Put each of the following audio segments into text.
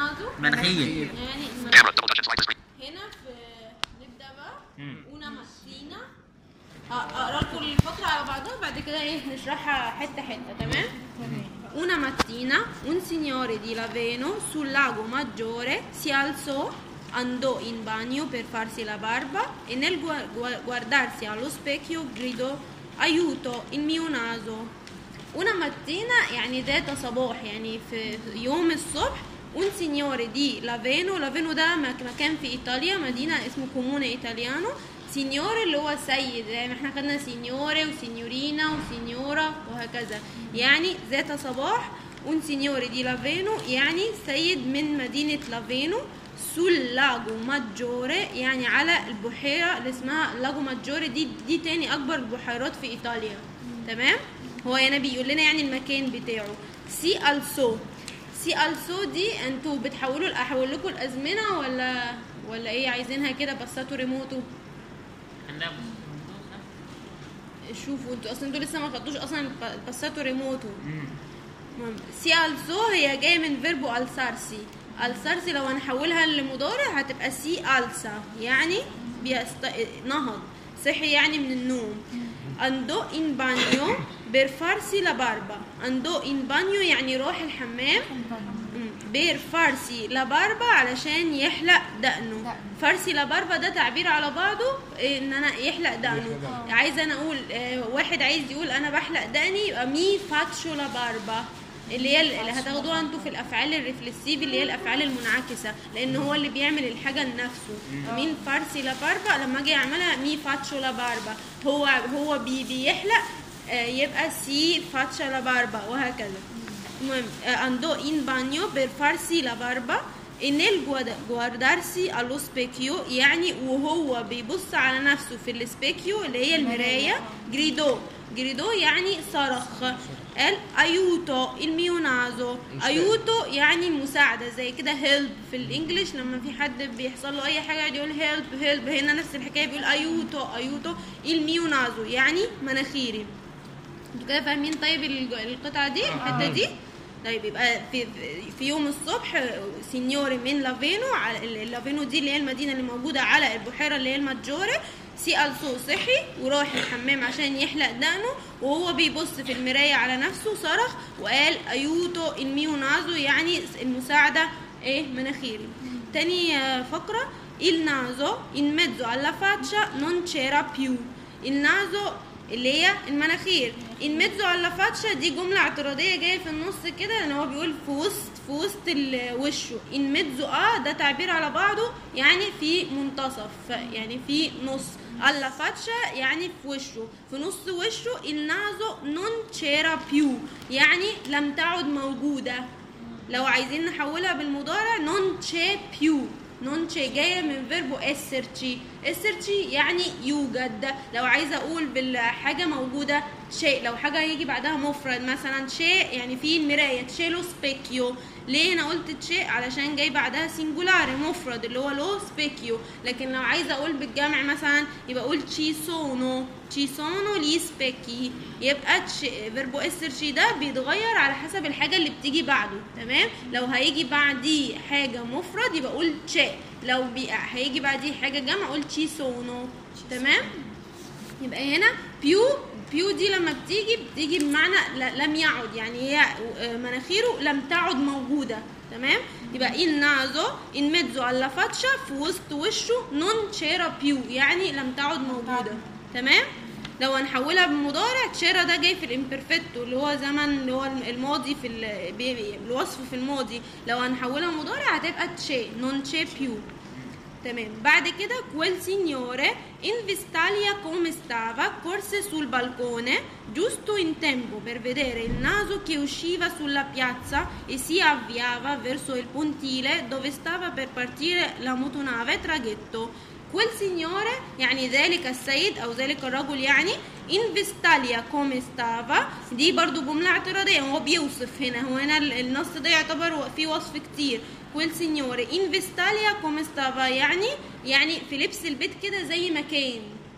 naso مناخير يعني Camera, المناخير double touch and slide the screen. هنا في نبدا بقى مم. una mattina اقرا لكم الفقره على بعضها بعد كده ايه نشرحها حته حته تمام Una mattina un signore di Laveno sul lago Maggiore si alzò, andò in bagno per farsi la barba e nel gua- gua- guardarsi allo specchio gridò aiuto il mio naso. Una mattina يعني ذات صباح يعني في يوم الصبح un signore di Laveno Laveno ده مك- مكان في إيطاليا مدينة اسمه كومونه إيطاليانو سينيور اللي هو سيد زي ما احنا خدنا سينيوري وسينيورينا وسينيورا وهكذا يعني ذات صباح un signore di Laveno يعني سيد من مدينة لافينو sul lago maggiore يعني على البحيرة اللي اسمها لاجو ماجوري دي دي تاني أكبر البحيرات في إيطاليا تمام هو هنا بيقول لنا يعني المكان بتاعه سي ألسو سي ألسو دي انتوا بتحولوا احول لكم الازمنه ولا ولا ايه عايزينها كده بساتوا ريموتو عندها شوفوا انتوا اصلا انتوا لسه ما خدتوش اصلا بساتوا ريموتو مم. المهم، سي ألسو هي جايه من فيربو ألسارسي ألسارسي لو هنحولها لمضارع هتبقى سي ألسا يعني بيست... نهض صحي يعني من النوم اندو ان بانيو بير فارسي لا باربا اندو ان بانيو يعني روح الحمام مم. بير فارسي لا باربا علشان يحلق دقنه دقنه. فارسي لا باربا ده تعبير على بعضه إيه، ان انا يحلق دقنه عايزه انا اقول آه، واحد عايز يقول انا بحلق دقني يبقى مي فاتشو لا باربا اللي هي اللي هتاخدوها انتوا في الافعال الريفلكسيف اللي هي الافعال المنعكسه لان هو اللي بيعمل الحاجه لنفسه مين فارسي لا باربا لما اجي اعملها مي فاتشو لا باربا هو هو بي بيحلق آه، يبقى سي فاتشا لا باربا وهكذا المهم eh, andò in bagno per farsi la barba e nel guada- guardarsi allo specchio يعني وهو بيبص على نفسه في السبيكيو اللي هي المراية جريدو جريدو يعني صرخ قال ايوتو il mio naso ايوتو يعني مساعدة زي كده هيلب في الانجليش لما في حد بيحصل له اي حاجة يقعد يقول هيلب هيلب هنا نفس الحكاية بيقول ايوتو ايوتو il mio naso يعني مناخيري انتوا كده فاهمين طيب الج- القطعه دي الحته دي طيب يبقى في في يوم الصبح سينيوري من لافينو على لافينو دي اللي هي المدينه اللي موجوده على البحيره اللي هي الماجوري سي السو صحي وراح الحمام عشان يحلق دقنه وهو بيبص في المرايه على نفسه صرخ وقال ايوتو الميو نازو يعني المساعده ايه مناخيري تاني آه، فقره il naso in mezzo alla faccia non c'era più il naso اللي هي المناخير الميتزو على فاتشا دي جملة اعتراضية جاية في النص كده ان هو بيقول في وسط في وسط ال- وشه الميتزو اه ده تعبير على بعضه يعني في منتصف يعني في نص alla faccia يعني في وشه في نص وشه il naso non c'era più يعني لم تعد موجودة لو عايزين نحولها بالمضارع non c'è più non c'è جاية من فيربو esserci esserci يعني يوجد لو عايزة أقول بالحاجة موجودة شيء لو حاجة يجي بعدها مفرد مثلا شيء يعني في المراية c'è lo specchio ليه أنا قلت شيء علشان جاي بعدها سنجولاري مفرد اللي هو لو specchio لكن لو عايزة أقول بالجمع مثلا يبقى أقول ci sono ci sono gli specchi يبقى تش- فيربو esserci ده بيتغير على حسب الحاجة اللي بتيجي بعده تمام لو هيجي بعديه حاجة مفرد يبقى أقول c'è لو بي... هيجي بعديه حاجة جمع أقول ci sono تمام يبقى هنا بيو بيو دي لما بتيجي بتيجي بمعنى ل- لم يعد يعني هي آه، مناخيره لم تعد موجودة تمام يبقى il naso in mezzo alla faccia في وسط وشه non c'era più يعني لم تعد موجودة تمام لو هنحولها بمضارع تشيرا ده جاي في الامبرفكتو اللي هو زمن اللي هو الماضي في ال- بي- بي- الوصف في الماضي لو هنحولها مضارع هتبقى تشي non c'è più تمام بعد كده quel signore in Vestalia come stava corse sul balcone giusto in tempo per vedere il naso che usciva sulla piazza e si avviava verso il pontile dove stava per partire la motonave traghetto quel signore يعني ذلك السيد او ذلك الرجل يعني in Vestalia come stava دي برضو جملة اعتراضية هو بيوصف هنا هو هنا ال- النص ده يعتبر فيه وصف كتير quel signore in Vestalia come stava يعني يعني في لبس البيت كده زي ما كان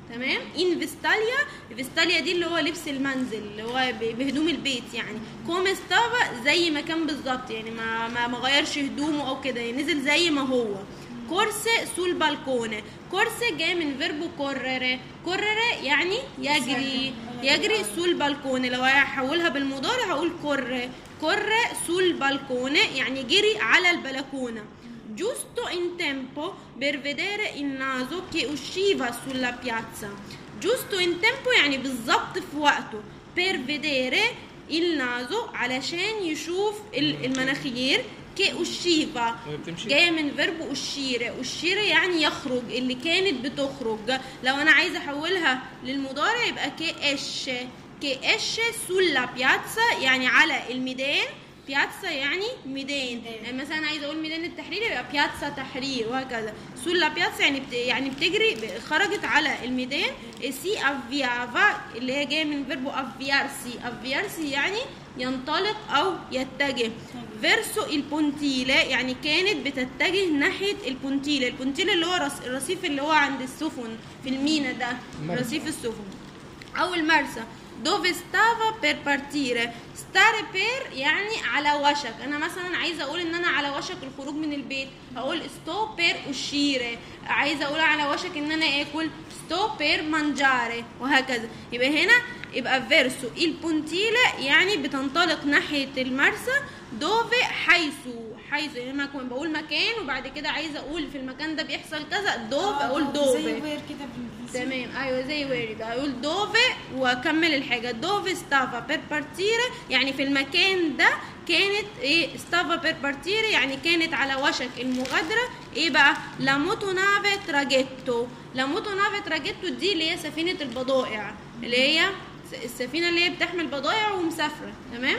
تمام ان فيستاليا فيستاليا دي اللي هو لبس المنزل اللي هو ب- بهدوم البيت يعني كوم استافا زي ما كان بالظبط يعني ما ما ما غيرش هدومه او كده يعني نزل زي ما هو كورسي سول بالكونه كورسي جاي من فيربو كورري كورري يعني يجري يجري سول بالكونه لو هحولها بالمضارع هقول كورري كورري سول بالكونه يعني جري على البلكونه giusto in tempo per vedere il naso che usciva sulla piazza giusto in tempo يعني بالظبط في وقته per vedere il naso علشان يشوف ال- المناخير che usciva وهي بتمشي؟ جايه من فيرب أشير أشير يعني يخرج اللي كانت بتخرج لو انا عايزه احولها للمضارع يبقى كي اش كي اش سولا بياتسا يعني على الميدان بياتسا يعني ميدان يعني مثلا عايزه اقول ميدان التحرير يبقى بياتسا تحرير وهكذا سولا بياتسا يعني بت... يعني بتجري ب- خرجت على الميدان سي افيافا اللي هي جايه من فيربو افيارسي افيارسي يعني ينطلق او يتجه فيرسو البونتيلا يعني كانت بتتجه ناحيه البونتيلا البونتيلا اللي هو رص- الرصيف اللي هو عند السفن في المينا ده المرسى. رصيف السفن او المرسى dove stava per partire stare per يعني على وشك انا مثلا عايزه اقول ان انا على وشك الخروج من البيت هقول sto per uscire عايزه اقول على وشك ان انا اكل sto per mangiare وهكذا يبقى هنا يبقى فيرسو البونتيلا يعني بتنطلق ناحيه المرسى دوفي حيث حيث يعني لما اكون بقول مكان وبعد كده عايزه اقول في المكان ده بيحصل كذا دوف اقول دوفي زي وير كده بالانجليزي تمام ايوه زي ويري بقى اقول دوفي واكمل الحاجه دوفي ستافا بير بارتيري يعني في المكان ده كانت ايه ستافا بير بارتيري يعني كانت على وشك المغادره ايه بقى لا موتو نافي تراجيتو لا موتو نافي تراجيتو دي اللي هي سفينه البضائع اللي هي س- السفينه اللي هي بتحمل بضائع ومسافره تمام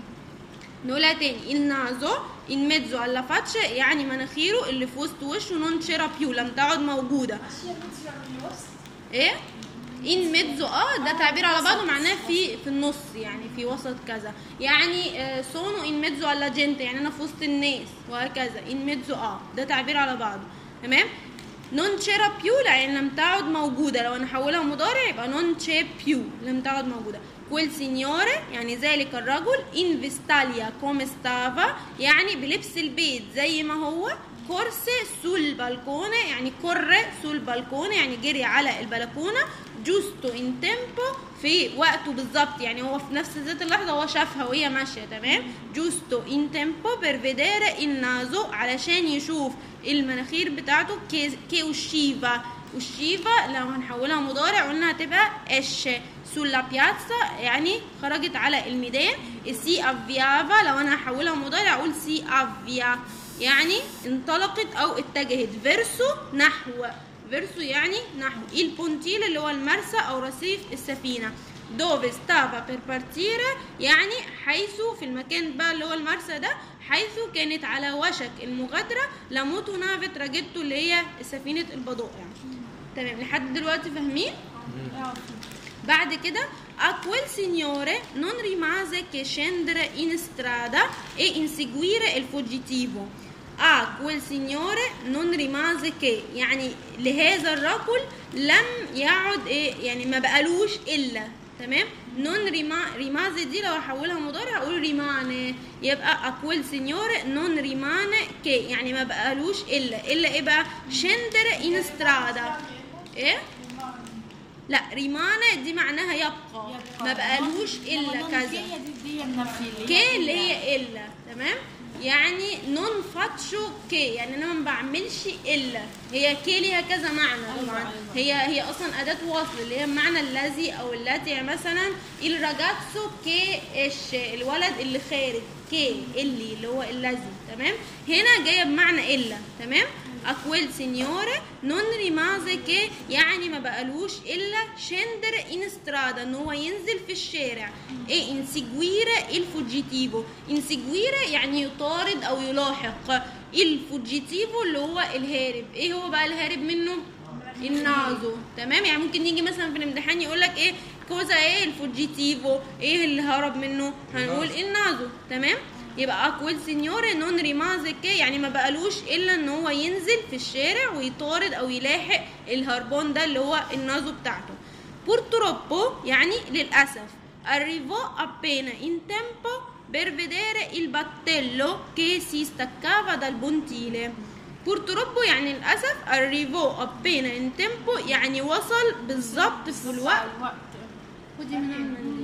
نقولها تاني النازو in mezzo alla faccia يعني مناخيره اللي في وسط وشه نون تشيرا بيو لم تعد موجوده ايه ان ميتزو اه ده تعبير على بعضه معناه في في النص يعني في وسط كذا يعني آه سونو ان ميتزو alla جنت يعني انا في وسط الناس وهكذا ان ميتزو اه ده تعبير على بعضه تمام نون تشيرا بيو يعني لم تعد موجودة لو انا احولها مضارع يبقى نون تشي بيو لم تعد موجودة كويل سينيوري يعني ذلك الرجل ان فيستاليا كوم ستافا يعني بلبس البيت زي ما هو كورسي سول بالكونه يعني كور سول بالكونه يعني جري على البلكونه جوستو ان تيمبو في وقته بالظبط يعني هو في نفس ذات اللحظه هو شافها وهي ماشيه تمام جوستو ان تيمبو بير فيديرا النازو علشان يشوف المناخير بتاعته كي كي والشيفا والشيفا لو هنحولها مضارع قلنا هتبقى اش سولا بياتسا يعني خرجت على الميدان سي افيافا لو انا هحولها مضارع اقول سي افيا يعني انطلقت او اتجهت فيرسو نحو فيرسو يعني نحو البونتيل اللي هو المرسى او رصيف السفينه دوفي ستافا بير بارتيرا يعني حيث في المكان بقى اللي هو المرسى ده حيث كانت على وشك المغادره لاموتو نافي تراجيتو اللي هي سفينه البضائع تمام لحد دلوقتي فاهمين اه بعد كده a quel signore non rimase che scendere in strada e inseguire il fuggitivo a quel signore non rimase che يعني لهذا الرجل لم يعد ايه يعني ما بقالوش الا تمام نون ريما ريمازي دي لو احولها مضارع اقول ريماني يبقى اكويل سينيور نون ريماني كي يعني ما بقالوش الا الا ايه بقى شندر ان سترادا ايه لا ريمانة دي معناها يبقى, ما بقالوش الا كذا هي دي دي النفي اللي كي اللي هي الا تمام يعني نون فاتشو كي يعني انا ما بعملش الا هي كي ليها كذا معنى طبعا هي هي اصلا اداه وصل اللي هي معنى الذي او التي يعني مثلا il ragazzo che esce الولد اللي خارج كي اللي اللي هو الذي تمام هنا جايه بمعنى الا تمام اكويل سينيوري نون ريمازي كي يعني ما بقالوش الا شندر ان سترادا ان هو ينزل في الشارع ايه انسيجويرا الفوجيتيفو انسيجويرا يعني يطارد او يلاحق الفوجيتيفو اللي هو الهارب ايه هو بقى الهارب منه النازو تمام يعني ممكن يجي مثلا في الامتحان يقول لك ايه كوزا ايه الفوجيتيفو ايه اللي هرب منه هنقول النازو تمام يبقى اكويل سينيوري نون ريمازي كي يعني ما بقالوش الا ان هو ينزل في الشارع ويطارد او يلاحق الهربان ده اللي هو النازو بتاعته purtroppo يعني للاسف arrivò appena in tempo per vedere il battello che si staccava dal pontile purtroppo يعني للاسف arrivò appena in tempo يعني وصل بالظبط في الوقت الوقت خدي من المنديل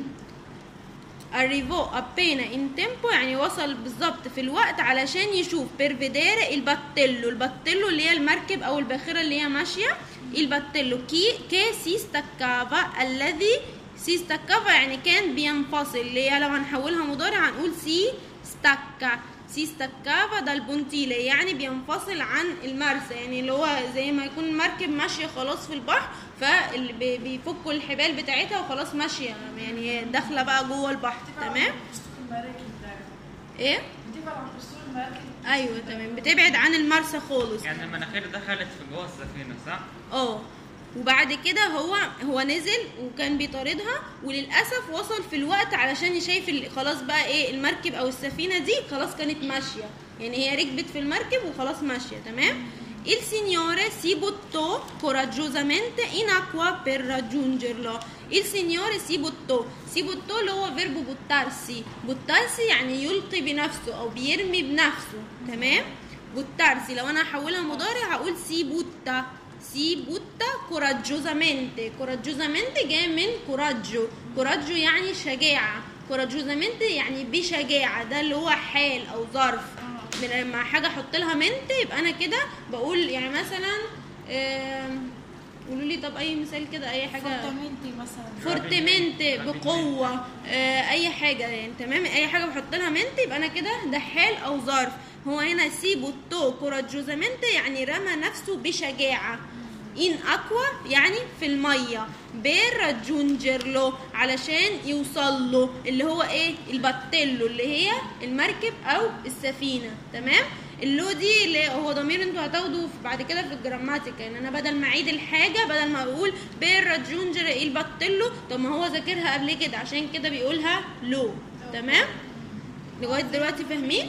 arrivò appena in tempo يعني وصل بالظبط في الوقت علشان يشوف بيرفيديرا الباتيلو الباتيلو اللي هي المركب او الباخره اللي هي ماشيه الباتيلو كي كي سي ستاكافا الذي سي ستاكافا يعني كان بينفصل اللي هي لو هنحولها مضارع هنقول سي ستاكا سي ستاكافا ده البونتيلي يعني بينفصل عن المرسى يعني اللي هو زي ما يكون المركب ماشيه خلاص في البحر فاللي بي- بيفكوا الحبال بتاعتها وخلاص ماشيه يعني هي داخله بقى جوه البحر تمام المراكب ده ايه بتبقى عن دستور المراكب ايوه تمام بتبعد عن المرسى خالص يعني المناخير دخلت في جوه السفينه صح؟ اه وبعد كده هو هو نزل وكان بيطاردها وللاسف وصل في الوقت علشان شايف ال- خلاص بقى ايه المركب او السفينه دي خلاص كانت ماشيه يعني هي ركبت في المركب وخلاص ماشيه تمام Il signore si buttò coraggiosamente in acqua per raggiungerlo. Il signore si buttò. Si buttò اللي هو فيربو بuttarsi. بuttarsi يعني يلقي بنفسه أو بيرمي بنفسه. تمام؟ بuttarsi لو أنا هحولها مضارع هقول si butta. si butta coraggiosamente coraggiosamente جاي من coraggio coraggio يعني شجاعة coraggiosamente يعني بشجاعة ده اللي هو حال أو ظرف من لما حاجة أحط لها منت يبقى أنا كده بقول يعني مثلا آم، قولوا لي طب أي مثال كده أي حاجة فورتامنتي مثلا فورتمنت بقوة آه، أي حاجة يعني تمام أي حاجة بحط لها منت يبقى أنا كده ده حال أو ظرف هو هنا سيبو تو كوراجوزامنت يعني رمى نفسه بشجاعة ان اكوا يعني في الميه بير راجونجرلو علشان يوصل له اللي هو ايه الباتيلو اللي هي المركب او السفينه تمام اللو دي اللي هو ضمير انتوا هتاخدوا في- بعد كده في الجراماتيكا يعني انا بدل ما اعيد الحاجه بدل ما اقول بير راجونجر الباتيلو طب ما هو ذاكرها قبل كده عشان كده بيقولها لو تمام لغايه دلوقتي فاهمين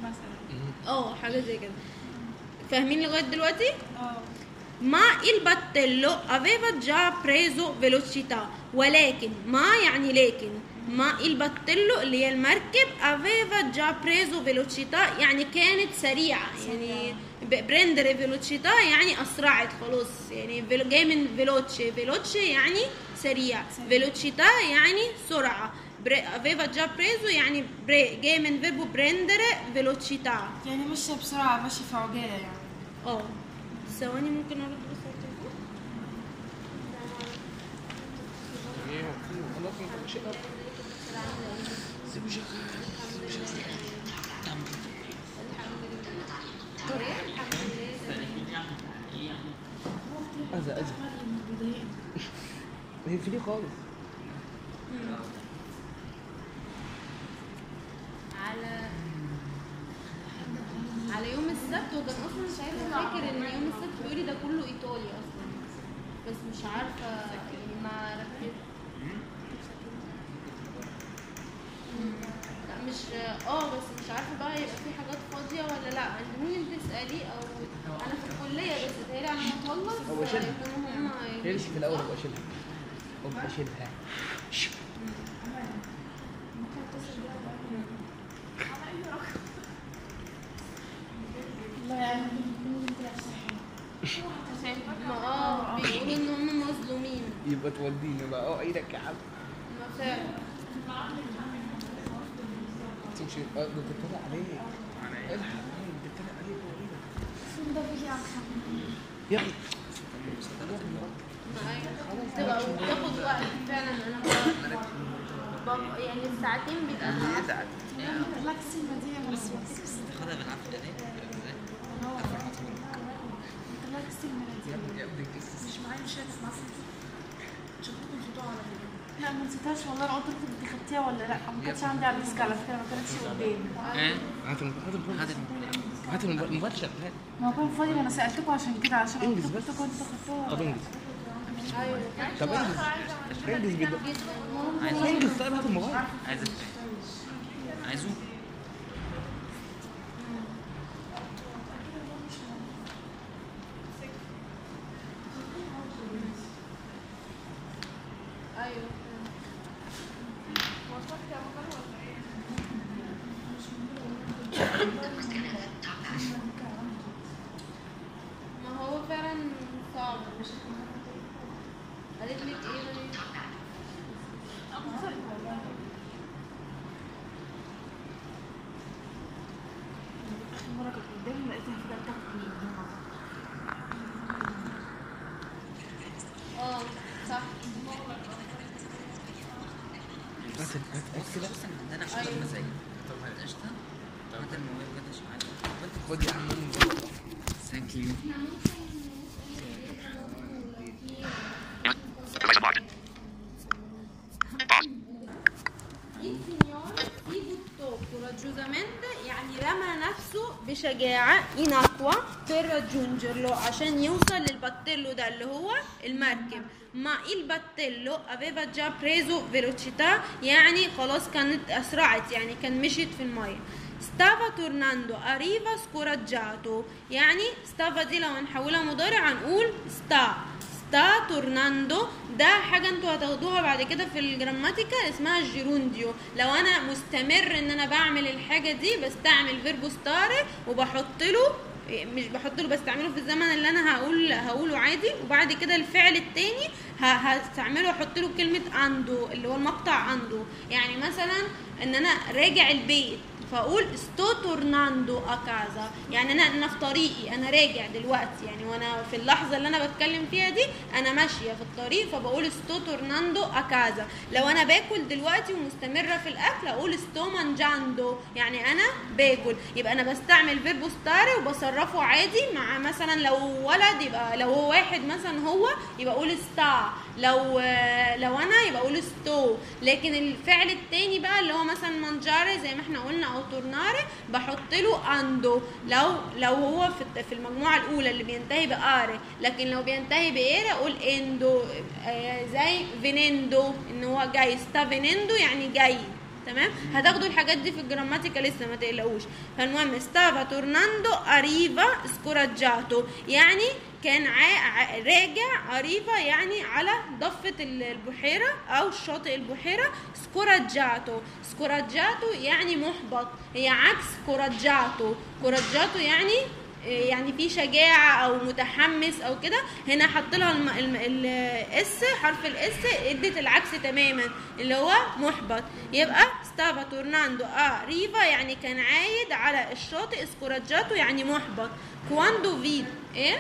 مثلا اه حاجه زي كده فاهمين لغايه دلوقتي اه ما il battello aveva già preso velocità ولكن ما يعني لكن ما il battello اللي هي المركب aveva già preso velocità يعني كانت سريعة يعني ب- prendere velocità يعني أسرعت خلاص يعني فيلو- جاي من veloce veloce يعني سريع velocità يعني سرعة bre- aveva già preso يعني bre- جاي من فيربو prendere velocità يعني ماشية بسرعة ماشية في عجالة يعني اه ثواني ممكن ارد بس على التليفون أذى أذى هي في دي خالص على على يوم السبت وكان اصلا ساعتها فاكر ان يوم السبت بيقولي ده كله ايطالي اصلا بس مش عارفه يعني ما ركزت لا مش اه بس مش عارفه بقى يبقى في حاجات فاضيه ولا لا انت ممكن تسالي او انا في الكليه بس تهيألي على ما اخلص هو شيلها. يكونوا هم هي في الأول أبقى أشيلها أبقى أشيلها والله يعني ممكن تلعب صحيح ما اه بيقولوا ان هم مظلومين يبقى توديني بقى أه إيدك يا عم ما فعلا تمشي أه ده بتطلع عليك الحق ده بتطلع عليك وإيدك ده بيجي على الخمر يا أخي تبقى وبتاخد وقت فعلا انا ب- ب- يعني الساعتين بيبقى يزعل ريلاكس المدينة بس بس خدها بالعافيه دي ازاي؟ ريلاكس المدينة يا ابني كيس مش معايا مش هات مصر شفتكم شفتوها على فكرة لا ما نسيتهاش والله انا قلت لك انت خدتيها ولا لا ما كانتش عندي على الديسك على فكره ما كانتش قدامي ايه؟ هات الم- هات الموبايل هذا الموبايل. هات الموبايل الموبايل شغال ما هو كان فاضي وانا سالتكم عشان كده عشان قلت انجز لكم بس. انتوا خدتوها طب انجز ايوه طب انجز انجز جدا عايز انجز طيب هات الموبايل عايز عايزه؟ قالت لك ايه مريم؟ اخر مره كنت قدامي لقيتها كده بتاكل اه صح هات هات هات كده اصلا عندنا افكار مزاج قشطه هات الموبايل كده شويه خد يا عم من بره ثانك يو Il signore si buttò coraggiosamente يعني رمى نفسه بشجاعة in acqua per raggiungerlo عشان يوصل للباتيلو ده اللي هو المركب ما il battello aveva già preso velocità يعني خلاص كانت أسرعت يعني كان مشيت في المية stava tornando arriva scoraggiato يعني stava دي لو هنحولها مضارع هنقول sta sta tornando ده حاجة انتوا هتاخدوها بعد كده في الجراماتيكا اسمها الجيرونديو لو انا مستمر ان انا بعمل الحاجة دي بستعمل فيربو ستاري وبحط له مش بحط له بستعمله في الزمن اللي انا هقول هقوله عادي وبعد كده الفعل التاني ه- هستعمله واحط له كلمة اندو اللي هو المقطع اندو يعني مثلا ان انا راجع البيت فاقول ستو تورناندو اكازا يعني انا انا في طريقي انا راجع دلوقتي يعني وانا في اللحظه اللي انا بتكلم فيها دي انا ماشيه في الطريق فبقول ستو تورناندو اكازا لو انا باكل دلوقتي ومستمره في الاكل اقول ستو مانجاندو يعني انا باكل يبقى انا بستعمل فيربو ستاري وبصرفه عادي مع مثلا لو ولد يبقى لو هو واحد مثلا هو يبقى اقول ستا لو لو انا يبقى اقول ستو لكن الفعل التاني بقى اللي هو مثلا مانجاري زي ما احنا قلنا او تورناري بحط له اندو لو لو هو في في المجموعه الاولى اللي بينتهي باري لكن لو بينتهي بايري اقول اندو آه، زي فينيندو ان هو جاي ستا فينيندو يعني جاي تمام هتاخدوا الحاجات دي في الجراماتيكا لسه ما تقلقوش فالمهم ستافا تورناندو اريفا سكوراجاتو يعني كان عا... ع- راجع اريفا يعني على ضفة ال- البحيرة او شاطئ البحيرة سكوراجاتو سكوراجاتو يعني محبط هي عكس كوراجاتو كوراجاتو يعني يعني في شجاعة أو متحمس أو كده هنا حط لها الم... الم... الاس حرف الاس ادت العكس تماما اللي هو محبط يبقى ستافا تورناندو ا ريفا يعني كان عايد على الشاطئ سكوراجاتو يعني محبط كواندو فيد ايه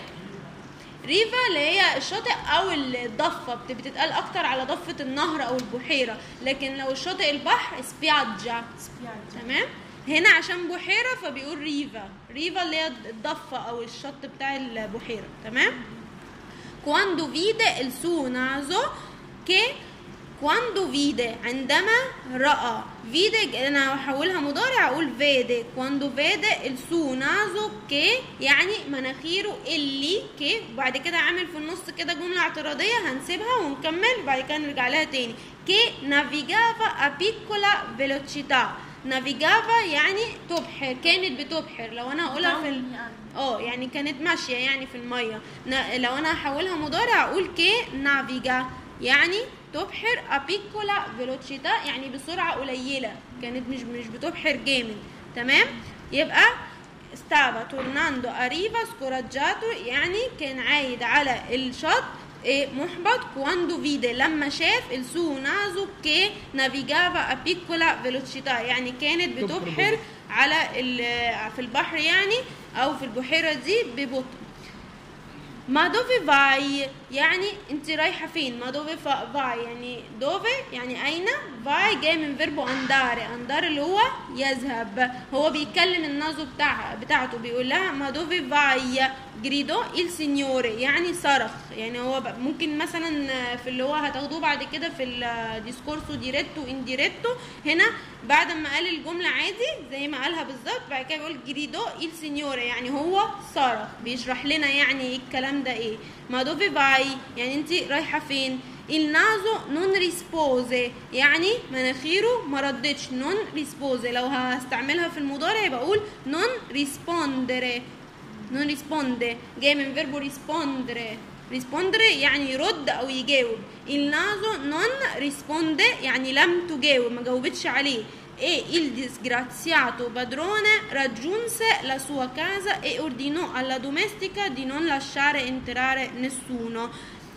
ريفا اللي هي الشاطئ او الضفه بت- بتتقال اكتر على ضفه النهر او البحيره لكن لو الشاطئ البحر سبياجا سبياجا تمام هنا عشان بحيره فبيقول ريفا ريفا اللي هي الضفه او الشط بتاع البحيره تمام quando vide il suo naso che quando vide عندما رأى vide انا هحولها مضارع اقول vede quando vede il suo naso che يعني مناخيره اللي كي وبعد كده عامل في النص كده جملة اعتراضية هنسيبها ونكمل وبعد كده نرجع لها تاني che navigava a piccola velocità navigava يعني تبحر كانت بتبحر لو انا هقولها في ال... اه يعني كانت ماشيه يعني في الميه ن- لو انا هحولها مضارع اقول كي نافيجا يعني تبحر ابيكولا فيلوتشيتا يعني بسرعه قليله كانت مش مش بتبحر جامد تمام يبقى stava tornando a riva scoraggiato يعني كان عايد على الشط إيه، محبط quando vide لما شاف il suo naso che navigava a piccola velocità يعني كانت بتبحر على ال- في البحر يعني او في البحيره دي ببطء ما دوفي فاي يعني انت رايحه فين ما دوفي فا- فاي يعني دوفي يعني اين فاي جاي من فيربو انداري اندار اللي هو يذهب هو بيتكلم النازو بتاعها بتاعته بيقول لها ما دوفي فاي جريدو il signore يعني صرخ يعني هو ب- ممكن مثلا في اللي هو هتاخدوه بعد كده في الديسكورسو ديريتو انديريتو هنا بعد ما قال الجمله عادي زي ما قالها بالظبط بعد كده بيقول جريدو il signore يعني هو صرخ بيشرح لنا يعني ايه الكلام ده ايه ما دوفي فاي يعني انت رايحه فين il naso non rispose يعني مناخيره ما ردتش non rispose لو هستعملها في المضارع يبقى اقول non rispondere non risponde جاي من فيربو rispondere rispondere يعني يرد او يجاوب il naso non risponde يعني لم تجاوب ما جاوبتش عليه e il disgraziato padrone raggiunse la sua casa e ordinò alla domestica di non lasciare entrare nessuno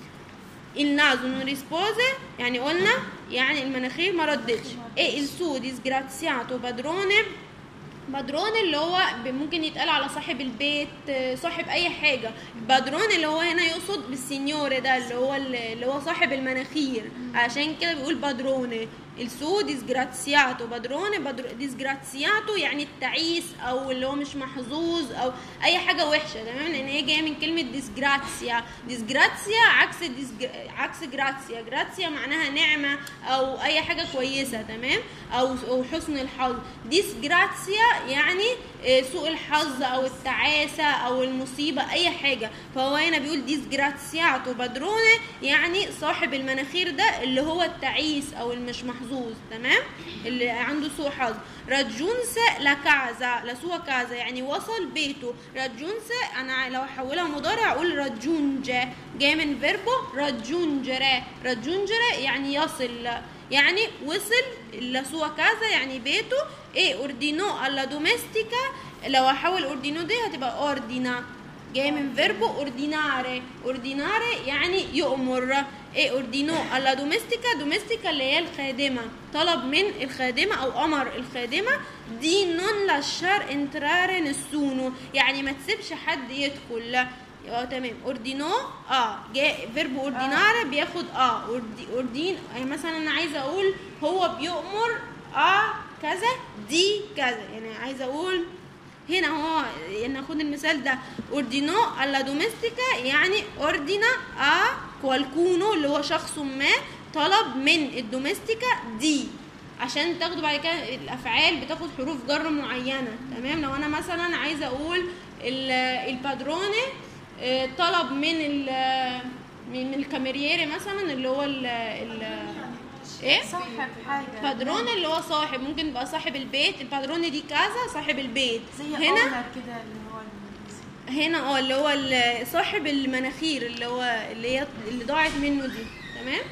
il naso non rispose يعني قلنا يعني المناخير ما ردتش e il suo disgraziato padrone بدرون اللي هو ب- ممكن يتقال على صاحب البيت آه، صاحب اي حاجه بدرون اللي هو هنا يقصد بالسينيور ده اللي هو اللي هو صاحب المناخير عشان كده بيقول بدرونه السو ديسجراتسياتو بدرونه بدر... ديسجراتسياتو يعني التعيس او اللي هو مش محظوظ او اي حاجه وحشه تمام لان هي جايه من كلمه ديسجراتسيا ديسجراتسيا عكس ديسج... عكس جراتسيا جراتسيا معناها نعمه او اي حاجه كويسه تمام او او حسن الحظ ديسجراتسيا يعني آه، سوء الحظ او التعاسه او المصيبه اي حاجه فهو هنا بيقول ديسجراتسياتو بدرونه يعني صاحب المناخير ده اللي هو التعيس او المش محظوظ تمام اللي عنده سوء حظ راجونسا لا كازا لا سوى كازا يعني وصل بيته راجونسا انا لو احولها مضارع اقول راجونجا جاي من فيربو راجونجرا راجونجرا يعني يصل يعني وصل لا سوى كازا يعني بيته ايه اوردينو alla domestica لو احول اوردينو دي هتبقى اوردينا جاي من فيربو اورديناري اورديناري يعني يؤمر ايه اوردينو alla domestica domestica اللي هي الخادمة طلب من الخادمة او امر الخادمة دي نون لاشار انتراري نسونو يعني ما تسيبش حد يدخل لا اه تمام اوردينو اه جاء فيرب اورديناري بياخد اه أوردي اوردين يعني مثلا انا عايزه اقول هو بيؤمر اه كذا دي كذا يعني عايزه اقول هنا هو ناخد المثال ده اوردينو alla domestica يعني اوردينا ا qualcuno اللي هو شخص ما طلب من الدوميستيكا دي عشان تاخدوا بعد كده الافعال بتاخد حروف جر معينه تمام لو انا مثلا عايزه اقول ال- البادروني آه، طلب من ال من من الكاميريري مثلا اللي هو ال ال ايه صاحب حاجه بادرون اللي هو صاحب ممكن يبقى صاحب البيت البادرون دي كذا صاحب البيت زي هنا هنا كده اللي هو ال- هنا اه اللي هو ال- صاحب المناخير اللي هو اللي هي اللي ضاعت منه دي تمام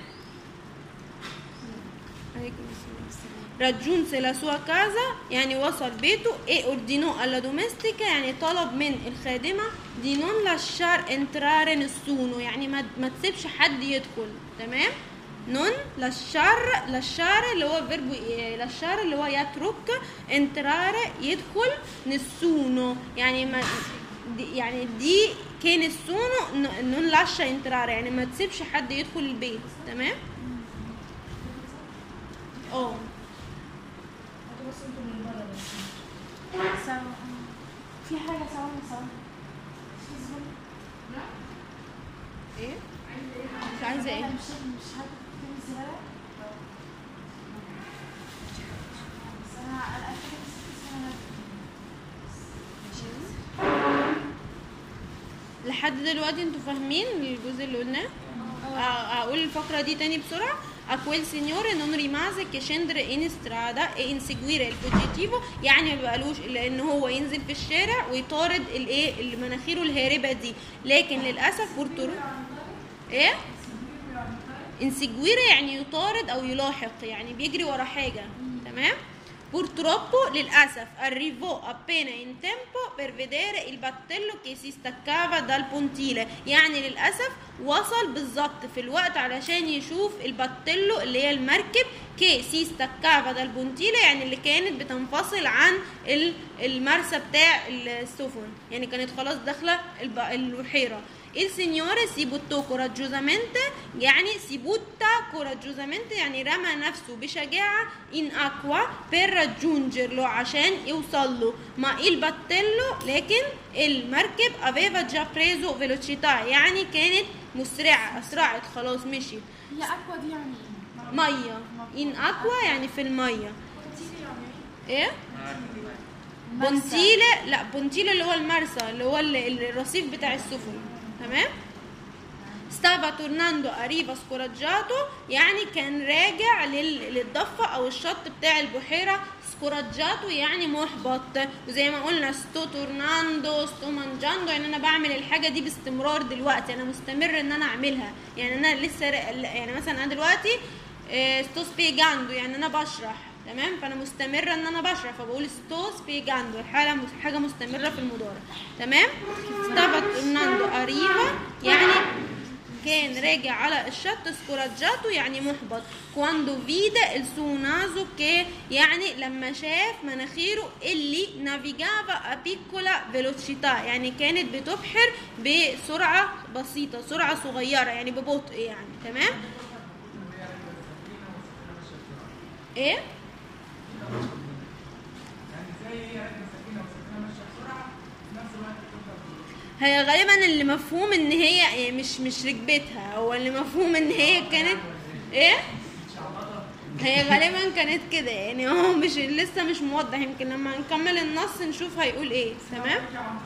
عليكم السلام raggiunse la sua casa يعني وصل بيته e ordinò alla domestica يعني طلب من الخادمة di non lasciar entrare nessuno يعني ما, ما تسيبش حد يدخل تمام non lasciar lasciare اللي هو فيربو lasciare اللي هو يترك entrare يدخل nessuno يعني ما دي يعني دي كان السونو non lascia entrare يعني ما تسيبش حد يدخل البيت تمام اه سوا- في حاجه ثواني ثواني ايه مش عايزه ايه مش مش هتكتب زيادة بس انا انا أفتكر بس أنا- لحد دلوقتي انتوا فاهمين الجزء اللي قلناه اه، هقول الفقرة دي تاني بسرعة a quel signore non rimase che scendere in strada e inseguire il fuggitivo يعني ما بقالوش الا ان هو ينزل في الشارع ويطارد الايه اللي مناخيره الهاربة دي لكن للاسف بورتور ايه inseguire يعني يطارد او يلاحق يعني بيجري ورا حاجة تمام Purtroppo, للأسف, arrivò appena in tempo per vedere il battello che si staccava dal pontile يعني للأسف وصل بالظبط في الوقت علشان يشوف الباتيلو اللي هي المركب كي سي ستاكافا دال بونتيلا يعني اللي كانت بتنفصل عن ال- المرسى بتاع السفن يعني كانت خلاص داخله الب- البحيره Il signore si buttò coraggiosamente يعني si butta coraggiosamente يعني رمى نفسه بشجاعة in acqua per raggiungerlo عشان يوصل له ما il battello لكن المركب aveva già preso velocità يعني كانت مسرعة أسرعت خلاص مشيت هي اكوا دي يعني ايه؟ مية in acqua يعني في المية ايه مرسى. بونتيلا لا بونتيلا اللي هو المرسى اللي هو ال- ال- الرصيف بتاع السفن تمام stava tornando a riva scoraggiato يعني كان راجع لل- للضفة أو الشط بتاع البحيرة سكوراجاتو يعني محبط وزي ما قلنا ستو تورناندو ستو مانجاندو يعني أنا بعمل الحاجة دي باستمرار دلوقتي أنا مستمر إن أنا أعملها يعني أنا لسه ر- يعني مثلا أنا دلوقتي ستو سبيجاندو يعني أنا بشرح تمام فانا مستمره ان انا بشرب فبقول ستو سبيجاندو الحاله مس- حاجه مستمره في المضارع تمام stava tornando a riva يعني كان راجع على الشط سكوراجاتو يعني محبط كواندو فيدا السو نازو كي يعني لما شاف مناخيره اللي نافيجافا ا بيكولا فيلوتشيتا يعني كانت بتبحر بسرعه بسيطه سرعه صغيره يعني ببطء يعني تمام ايه هي غالبا اللي مفهوم ان هي يعني مش مش ركبتها هو اللي مفهوم ان هي كانت ايه هي غالبا كانت كده يعني هو مش لسه مش موضح يمكن لما نكمل النص نشوف هيقول ايه تمام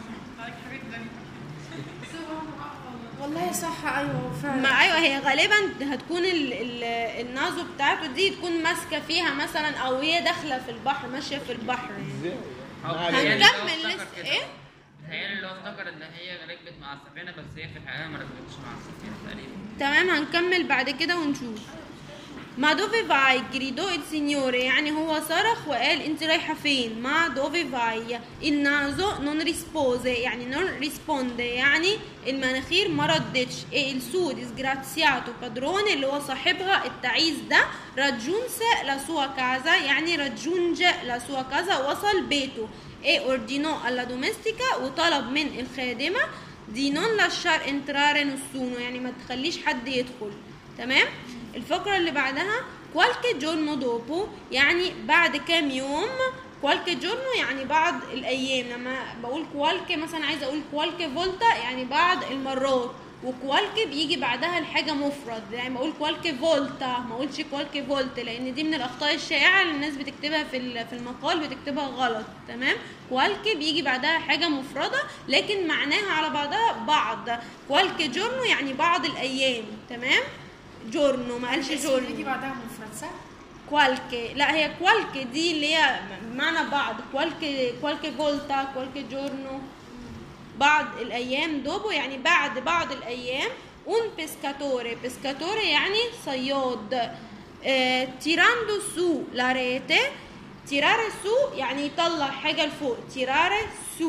والله صح ايوه فعلا ما ايوه هي غالبا هتكون ال ال النازو بتاعته دي تكون ماسكه فيها مثلا او هي داخله في البحر ماشيه في البحر يعني ازاي؟ أو ما بيتهيألي هنكمل اللي هو لسه- افتكر كده. إيه؟ بيتهيألي اللي هو افتكر ان هي ركبت مع السفينه بس هي في الحقيقه ما ركبتش مع السفينه تقريبا تمام هنكمل بعد كده ونشوف ما دوفي فاي جريدو السينيوري يعني هو صرخ وقال انت رايحه فين ما دوفي فاي النازو نون ريسبوزي يعني نون ريسبوندي يعني المناخير ما ردتش ايه السو ديسجراتسياتو بادرون اللي هو صاحبها التعيس ده راجونسا لا سوا كازا يعني راجونج لا سوا كازا وصل بيته ايه اوردينو alla domestica وطلب من الخادمه دي نون لاشار انتراري نسونو يعني ما تخليش حد يدخل تمام الفقرة اللي بعدها كوالكي جورنو دوبو يعني بعد كام يوم كوالكي جورنو يعني بعض الأيام لما بقول كوالكي مثلا عايزة أقول كوالكي فولتا يعني بعض المرات وكوالكي بيجي بعدها الحاجة مفرد يعني بقول كوالكي فولتا ما اقولش كوالكي فولت لأن دي من الأخطاء الشائعة اللي الناس بتكتبها في ال- في المقال بتكتبها غلط تمام كوالكي بيجي بعدها حاجة مفردة لكن معناها على بعضها بعض كوالكي جورنو يعني بعض الأيام تمام جورنو ما قالش الاسم جورنو بيجي بعدها مفرد صح؟ كوالكي لا هي كوالكي دي اللي هي معنى بعض كوالكي كوالكي فولتا كوالكي جورنو بعض الايام دوبو يعني بعد بعض الايام un pescatore pescatore يعني صياد آه، tirando su la rete tirare su يعني يطلع حاجة لفوق tirare su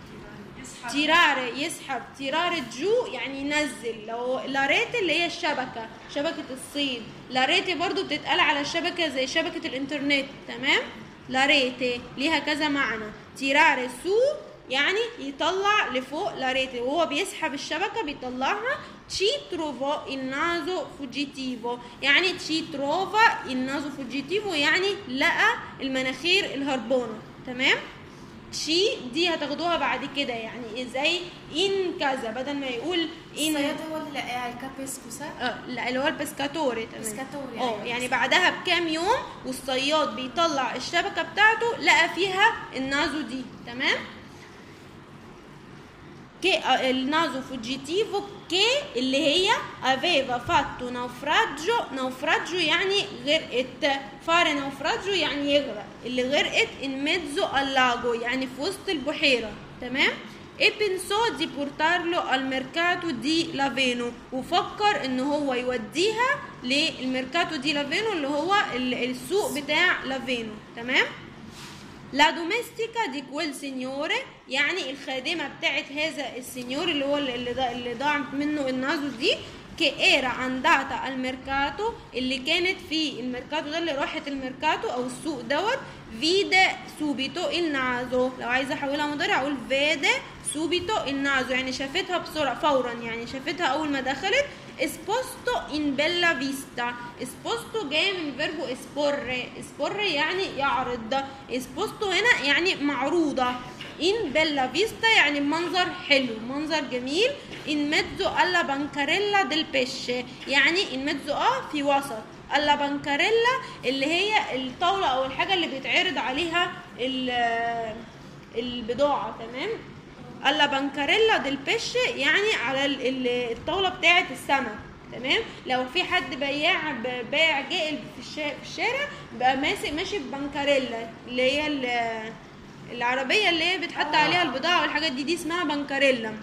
تيراري يسحب تيراري جو يعني ينزل لو لاريت اللي هي الشبكة شبكة الصيد لاريتي برضو بتتقال على الشبكة زي شبكة الانترنت تمام لاريتي ليها كذا معنى تيراري سو يعني يطلع لفوق لاريتي وهو بيسحب الشبكة بيطلعها تشي تروفو النازو فوجيتيفو يعني تشي تروفا النازو فوجيتيفو يعني لقى المناخير الهربانة تمام شي دي هتاخدوها بعد كده يعني زي ان كذا بدل ما يقول ان الصياد هو اللي لقاها الكابيسكو صح؟ اه لا اللي هو البسكاتوري تمام بسكاتوري، اه أيوة. يعني بعدها بكام يوم والصياد بيطلع الشبكه بتاعته لقى فيها النازو دي تمام che eh, il naso fuggitivo che اللي هي aveva fatto naufragio naufragio يعني غرقت fare naufragio يعني يغرق اللي غرقت in mezzo al lago يعني في وسط البحيرة تمام e pensò di portarlo al mercato di Laveno وفكر ان هو يوديها للميركاتو دي لافينو اللي هو ال- السوق بتاع لافينو تمام لا دوميستيكا دي كويل سينيوري يعني الخادمة بتاعت هذا السينيور اللي هو اللي ضاع, اللي ضاع منه النازو دي كي ايرا انداتا الميركاتو اللي كانت في الميركاتو ده اللي راحت الميركاتو او السوق دوت فيدا سوبيتو النازو لو عايزه احولها مضارع اقول فيدا سوبيتو النازو يعني شافتها بسرعه فورا يعني شافتها اول ما دخلت اسبوستو ان بيلا فيستا اسبوستو جاي من فيربو اسبور اسبور يعني يعرض اسبوستو هنا يعني معروضه ان بيلا فيستا يعني منظر حلو منظر جميل ان ميزو الا بانكاريلا ديل بيشي يعني ان ميزو اه في وسط الا بانكاريلا اللي هي الطاوله او الحاجه اللي بيتعرض عليها ال- البضاعه تمام الا بانكاريلا ديل بيش يعني على ال- ال- الطاوله بتاعه السمك تمام لو في حد بياع ب- بايع جائل في الشارع, في الشارع بقى ماسك ماشي ببنكاريلا اللي هي ال- العربيه اللي هي بتحط عليها البضاعه والحاجات دي دي اسمها بنكاريلا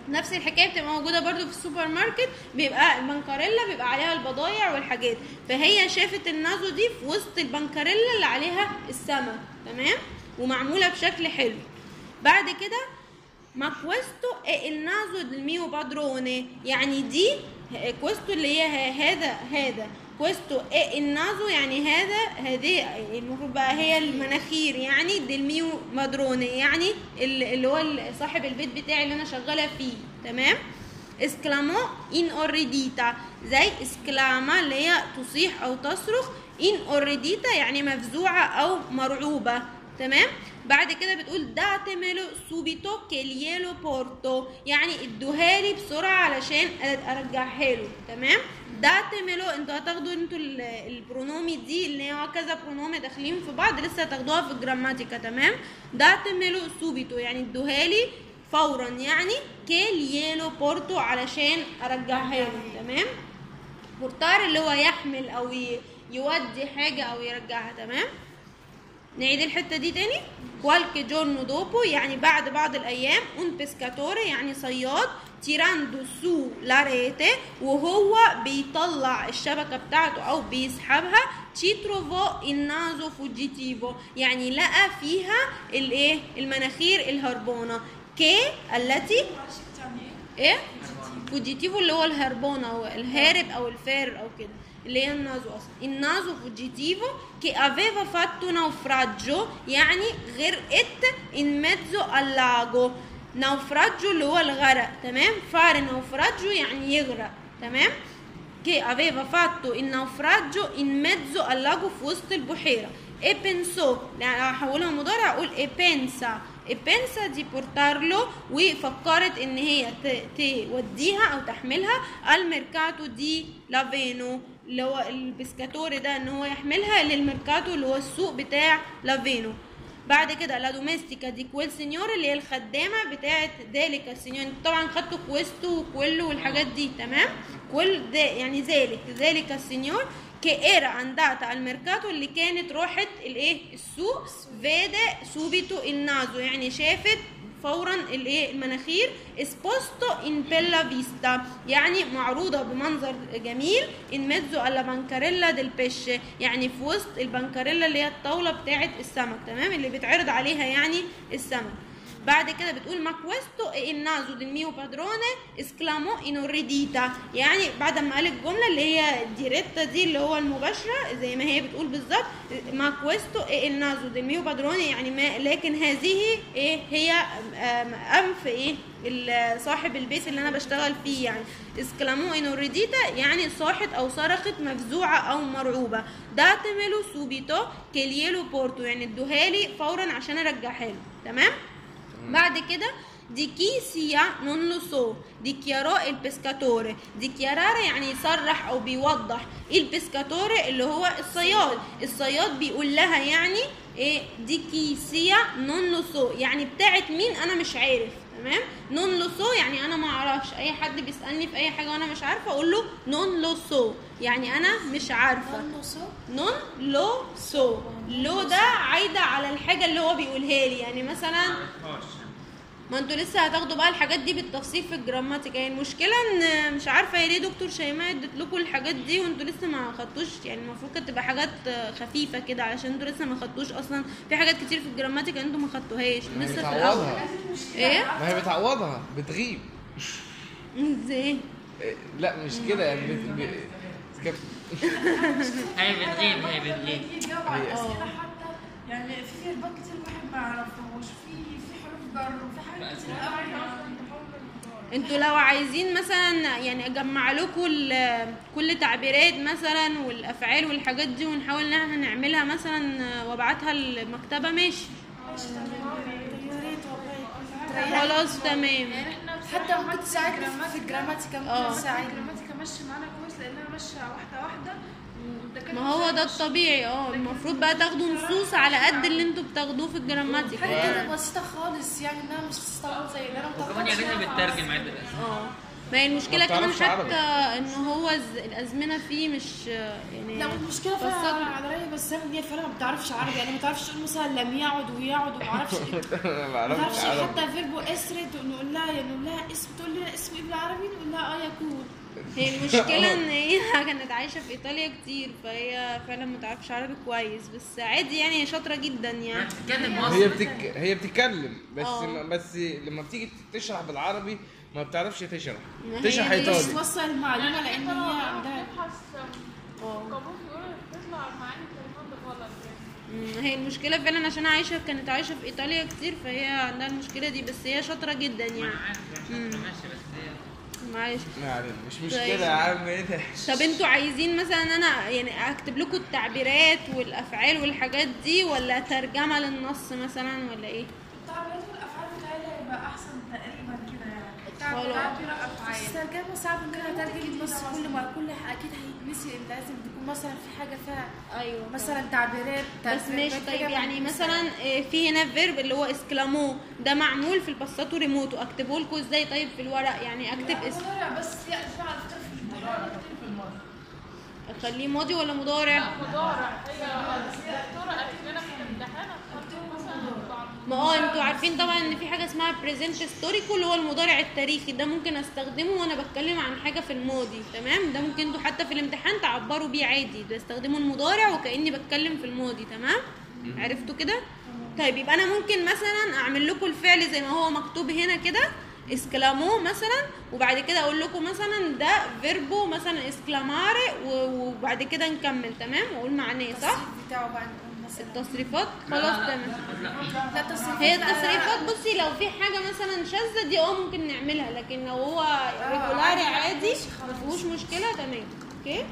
نفس الحكايه بتبقى موجوده برضو في السوبر ماركت بيبقى البنكاريلا بيبقى عليها البضايع والحاجات فهي شافت النازو دي في وسط البنكاريلا اللي عليها السمك تمام ومعموله بشكل حلو بعد كده ما questo è il naso del mio padrone يعني دي questo اللي هي ه- هذا هذا questo è il naso يعني هذا هذه المفروض بقى هي المناخير يعني del mio padrone يعني ال- اللي هو ال- صاحب البيت بتاعي اللي انا شغاله فيه تمام اسكلامو ان اوريديتا زي اسكلاما اللي هي تصيح او تصرخ ان اوريديتا يعني مفزوعه او مرعوبه تمام بعد كده بتقول داتميلو سوبيتو كيليلو بورتو يعني ادوهالي بسرعه علشان أ- ارجعها له تمام داتميلو انتوا هتاخدوا انتوا ال- البرونومي دي اللي هو كذا برونومي داخلين في بعض لسه هتاخدوها في الجراماتيكا تمام داتميلو سوبيتو يعني ادوهالي فورا يعني كيليلو بورتو علشان ارجعها له تمام بورتار اللي هو يحمل او ي- يودي حاجه او يرجعها تمام نعيد الحته دي تاني qualche giorno dopo يعني بعد بعض الايام un pescatore يعني صياد تيراندو سو لا ريتي وهو بيطلع الشبكه بتاعته او بيسحبها ci trovò il naso fuggitivo يعني لقى فيها الايه المناخير الهربانه كي التي ايه فوجيتيفو اللي هو الهربان او الهارب او الفار او كده اللي هي النازو اصلا النازو فوجيتيفو che aveva fatto naufragio يعني غرقت in mezzo al lago naufragio اللي هو الغرق تمام fare naufragio يعني يغرق تمام che aveva fatto il naufragio in mezzo al lago في وسط البحيرة e pensò يعني هحولها مضارع اقول e pensa e pensa di portarlo وفكرت ان هي ت- توديها او تحملها الميركاتو دي لافينو اللي هو البسكاتوري ده ان هو يحملها للميركاتو اللي هو السوق بتاع لافينو بعد كده لا دوميستيكا دي كويل سينيور اللي هي الخدامه بتاعه ذلك السينيور انتوا طبعا خدتوا كويستو وكويلو والحاجات دي تمام كويل ده يعني ذلك ذلك السينيور كإيرا andata al mercato اللي كانت راحت الايه السوق فيدا سوبيتو النازو يعني شافت فورا الايه المناخير اسبوستو ان بيلا فيستا يعني معروضه بمنظر جميل ان ميزو الا بانكاريلا ديل بيش يعني في وسط البنكاريلا اللي هي الطاوله بتاعه السمك تمام اللي بيتعرض عليها يعني السمك بعد كده بتقول ما questo è il naso del mio padrone esclamò inorridita يعني بعد ما قال الجمله اللي هي ديريتا دي اللي هو المباشره زي ما هي بتقول بالظبط ما questo è il naso del mio padrone يعني ما لكن هذه ايه هي آم، انف ايه ال- صاحب البيت اللي انا بشتغل فيه يعني اسكلامو انوريديتا يعني صاحت او صرخت مفزوعه او مرعوبه داتملو سوبيتو كيليلو بورتو يعني ادوهالي فورا عشان ارجعها له تمام بعد كده di chi sia non lo so dichiarò il pescatore dichiarare يعني يصرح او بيوضح il pescatore اللي هو الصياد الصياد بيقول لها يعني ايه di chi sia non lo so يعني بتاعت مين انا مش عارف تمام نون لو سو يعني انا ما اعرفش اي حد بيسالني في اي حاجه وانا مش عارفه اقول له نون لو سو يعني انا مش عارفه نون لو سو لو ده عايده على الحاجه اللي هو بيقولها لي يعني مثلا معرفهاش ما انتوا لسه هتاخدوا بقى الحاجات دي بالتفصيل في الجراماتيكا يعني المشكله ان مش عارفه يا ليه دكتور شيماء ادت لكم الحاجات دي وانتوا لسه ما خدتوش يعني المفروض كانت تبقى حاجات خفيفه كده علشان انتوا لسه ما خدتوش اصلا في حاجات كتير في الجراماتيكا انتوا ما خدتوهاش ما هي لسه في الاول بتعوضها ايه ما هي بتعوضها بتغيب ازاي إيه، لا مش كده يعني بت... ب... كده. هي بتغيب هي بتغيب يجاوب على اسئله حتى يعني في فيربات كتير الواحد ما يعرفهاش في في حروف جر وفي حاجات كتير قوي ما- انتوا لو عايزين مثلا يعني اجمع لكم ال- كل تعبيرات مثلا والافعال والحاجات دي ونحاول ان احنا نعملها مثلا وابعتها المكتبه ماشي يا ريت والله خلاص تمام يعني احنا حتى ممكن تساعدنا في الجراماتيكا اه. ممكن تساعدنا الجراماتيكا ماشيه معانا كويس لانها ماشيه واحده واحده والدكاتره ما هو ده الطبيعي اه المفروض بقى تاخدوا نصوص على قد اللي انتوا بتاخدوه في الجراماتيكا حاجه كده بسيطه خالص يعني انها مش تستوعب زي اللي انا وكمان يا ريتها متوقعتش بتترجم عدة اه ما هي المشكله ما كمان بتعرفش حتى عربي. ان هو الز- الازمنه فيه مش يعني لا المشكله فعلا بس- على رايي بس انا دي فعلا ما بتعرفش عربي يعني ما تعرفش تقول مثلا لم يعد ويعد وما اعرفش ايه ما ما بعرفش تعرفش عربي حتى فيربو اسرد نقول لها يعني نقول لها اسم تقول لنا اسم ايه بالعربي نقول لها اه يكون هي المشكله ان هي كانت عايشه في ايطاليا كتير فهي فعلا ما تعرفش عربي كويس بس عادي يعني هي شاطره جدا يعني بتتكلم هي مصري بتك... هي بتتكلم بس آه. ما... بس لما بتيجي تشرح بالعربي ما بتعرفش تشرح ما هي تشرح دي مش ايطالي توصل المعلومه لان هي عندها اه قاموس بيقول بتطلع معاني الكلمات بالغلط يعني مم، هي المشكله فعلا عشان عايشه كانت عايشه في ايطاليا كتير فهي عندها المشكله دي بس هي شاطره جدا ما يعني انا عارف هي شاطرة ماشي بس هي معلش ما علينا مش طيب. مشكله يا عم ايه ده طب انتوا عايزين مثلا انا يعني اكتب لكم التعبيرات والافعال والحاجات دي ولا ترجمه للنص مثلا ولا ايه التعبيرات والافعال بتاعتها هيبقى احسن تقريبا كده يعني خلاص. تعبير افعال الترجمه صعب ممكن اترجم النص كل ما كل ح- اكيد هيتنسي إن لازم تكون مثلا في حاجه فيها ايوه مثلا تعبيرات بس مش طيب يعني مثلا آه، في هنا فيرب اللي هو اسكلامو ده معمول في الباساتو ريموتو اكتبه لكم ازاي طيب في الورق يعني اكتب اسم مضارع بس يعني في على فكره في الامتحان كتير في الماضي اخليه ماضي ولا مضارع مضارع هي الدكتوره قالت لنا في الامتحان هتحطوا مثلا ما اه انتوا عارفين طبعا ان في حاجه اسمها بريزنت ستوريكو اللي هو المضارع التاريخي ده ممكن استخدمه وانا بتكلم عن حاجه في الماضي تمام ده ممكن انتوا حتى في الامتحان تعبروا بيه عادي بستخدموا المضارع وكاني بتكلم في الماضي تمام عرفتوا كده طيب يبقى انا ممكن مثلا اعمل لكم الفعل زي ما هو مكتوب هنا كده اسكلامو مثلا وبعد كده اقول لكم مثلا ده فيربو مثلا اسكلاماري و- وبعد كده نكمل تمام واقول معناه صح بتاعه بقى نقول مثلا التصريفات لا، خلاص لا، تمام لا. لا تصريف هي التصريفات بصي لو في حاجه مثلا شاذه دي اه ممكن نعملها لكن لو هو ريجولاري عادي ما فيهوش مشكله تمام اوكي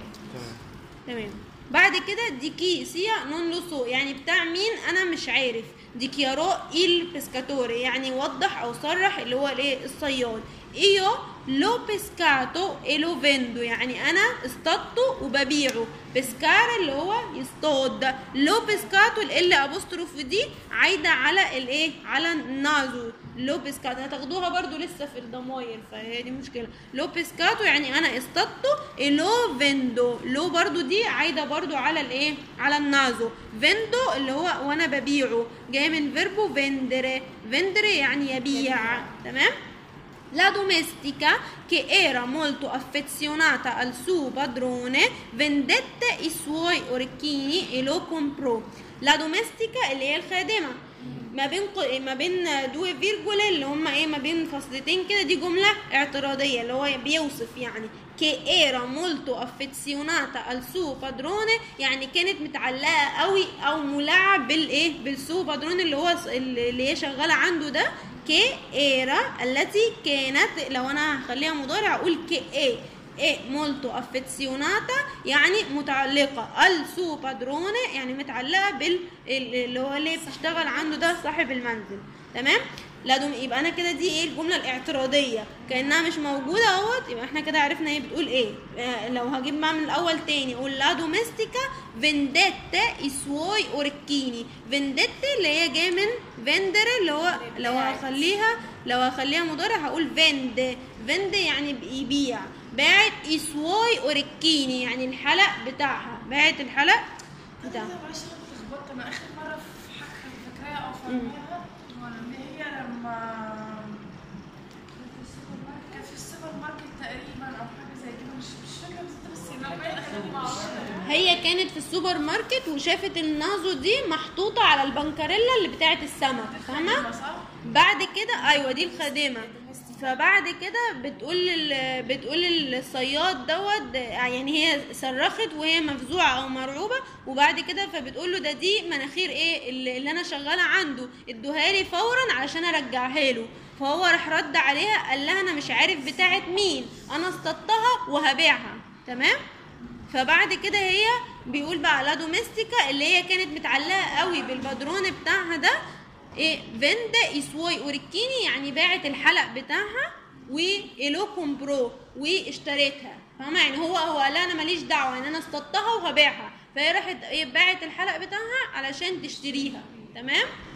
تمام بعد كده ديكي سيا نون لو سو يعني بتاع مين انا مش عارف ديكيارو il pescatore يعني وضح او صرح اللي هو الايه الصياد ايو لو بيسكاتو e lo vendo يعني انا اصطادته وببيعه بسكار اللي هو يصطاد لو بيسكاتو ال ابوستروف دي عايده على الايه على النازو لو بيسكاتو هتاخدوها برضو لسه في الضماير فهي دي مشكله لو بيسكاتو يعني انا اصطادته e lo vendo لو برضو دي عايده برضو على الايه على النازو فيندو اللي هو وانا ببيعه جاي من فيربو فيندري فيندري يعني يبيع تمام La domestica, che era molto affezionata al suo padrone, vendette i suoi orecchini e lo comprò. La domestica اللي هي الخادمة ما بين ق- ما بين دو فيرجول اللي هم ايه ما بين فصلتين كده دي جملة اعتراضية اللي هو بيوصف يعني che era molto affezionata al suo padrone يعني كانت متعلقة قوي او مولعة بالايه بالسو بادرون اللي هو اللي هي شغالة عنده ده كي era التي كانت لو انا هخليها مضارع اقول كي ايه ايه molto affezionata يعني متعلقة al suo padrone يعني متعلقة بال اللي هو اللي بتشتغل عنده ده صاحب المنزل تمام لا دوم يبقى انا كده دي ايه الجمله الاعتراضيه كانها مش موجوده اهوت يبقى احنا كده عرفنا هي بتقول ايه آه، لو هجيب بقى من الاول تاني اقول لا دوميستيكا فينديتا i suoi orecchini فينديتا اللي هي جايه من فيندر اللي هو لو هخليها لو هخليها مضارع هقول فيند فيند يعني يبيع باعت i suoi orecchini يعني الحلق بتاعها باعت الحلق بتاعها انا معلش انا اتلخبطت انا اخر مره في حاجه فاكراها او فاهماها ان هي لما كانت في السوبر ماركت تقريبا او حاجه زي كده مش مش فاكره بالظبط بس لما هي الاخراني معروفه هي كانت في السوبر ماركت وشافت النازو دي محطوطة على البنكريلا اللي بتاعت السمك فاهمة؟ صح؟ بعد كده ايوه دي الخادمة فبعد كده بتقول ال- بتقول الصياد دوت يعني هي صرخت وهي مفزوعه او مرعوبه وبعد كده فبتقول له ده دي مناخير ايه اللي اللي انا شغاله عنده ادوها لي فورا علشان ارجعها له فهو راح رد عليها قال لها انا مش عارف بتاعت مين انا اصطدتها وهبيعها تمام فبعد كده هي بيقول بقى لا دوميستيكا اللي هي كانت متعلقه قوي بالبدرون بتاعها ده ايه فيندا ايسوي اوريكيني يعني باعت الحلق بتاعها وايلو كومبرو واشتريتها فاهمه يعني هو هو قال لها انا ماليش دعوه يعني انا اصطدتها وهبيعها فهي راحت ايه باعت الحلق بتاعها علشان تشتريها تمام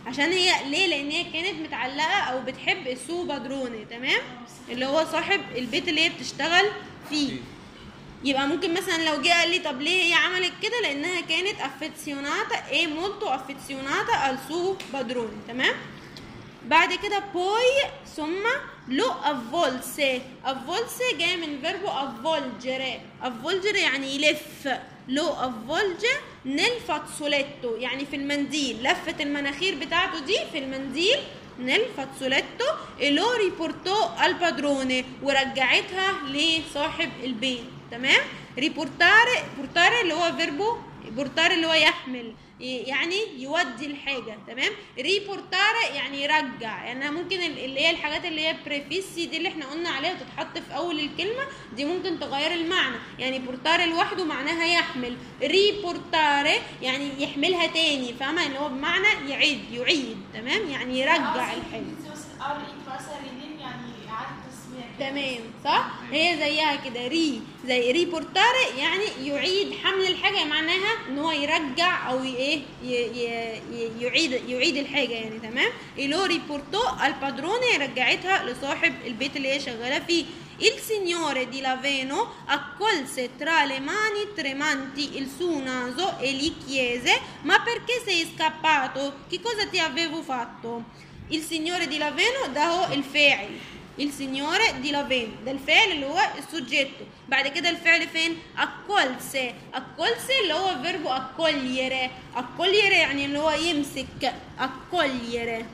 عشان هي ليه لان هي كانت متعلقه او بتحب السو بادروني تمام اللي هو صاحب البيت اللي هي بتشتغل فيه يبقى ممكن مثلا لو جه قال لي طب ليه هي عملت كده لانها كانت افيتسيوناتا ايه مولتو افيتسيوناتا al suo padrone تمام بعد كده بوي ثم لو افولسي افولسي جاي من فيربو افولجere افولجere يعني يلف لو افولج نيل فاتسوليتو يعني في المنديل لفة المناخير بتاعته دي في المنديل نيل فاتسوليتو لو ريبورتو البادروني ورجعتها لصاحب البيت تمام ريبورتاري بورتاري اللي هو فيربو بورتاري اللي هو يحمل يعني يودي الحاجة تمام ريبورتاري يعني يرجع يعني ممكن اللي هي الحاجات اللي هي بريفيسي دي اللي احنا قلنا عليها تتحط في اول الكلمة دي ممكن تغير المعنى يعني بورتاري لوحده معناها يحمل ريبورتاري يعني يحملها تاني فاهمة ان هو بمعنى يعيد يعيد تمام يعني يرجع الحاجة ار اي مثلا رينين يعني اعاده تسميه كده. تمام صح هي زيها كده ري زي ريبورتاري يعني يعيد حمل الحاجه معناها ان هو يرجع او ي- ايه ي- ي- ي- يعيد يعيد الحاجه يعني تمام إلو ريبورتو البادروني رجعتها لصاحب البيت اللي هي شغاله فيه Il signore di Laveno accolse tra le mani tremanti il suo naso e gli chiese: Ma perché sei scappato? Che cosa ti avevo fatto? Il signore di Laveno ده هو الفاعل il signore di Laveno ده الفعل اللي هو السوجيتو بعد كده الفعل فين accolse accolse اللي هو فيربو accogliere accogliere يعني اللي هو يمسك accogliere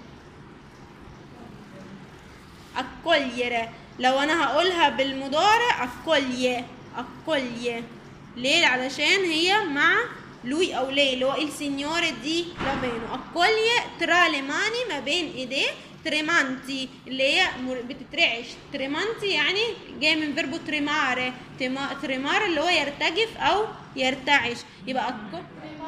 accogliere لو انا هقولها بالمضارع accoglie accoglie ليه علشان هي مع lui او ليه اللي هو il signore di Laveno accoglie tra le mani ما بين ايديه tremanti اللي هي مر- بتترعش tremanti يعني جاي من فيربو tremare تما- tremare اللي هو يرتجف او يرتعش يبقى أكو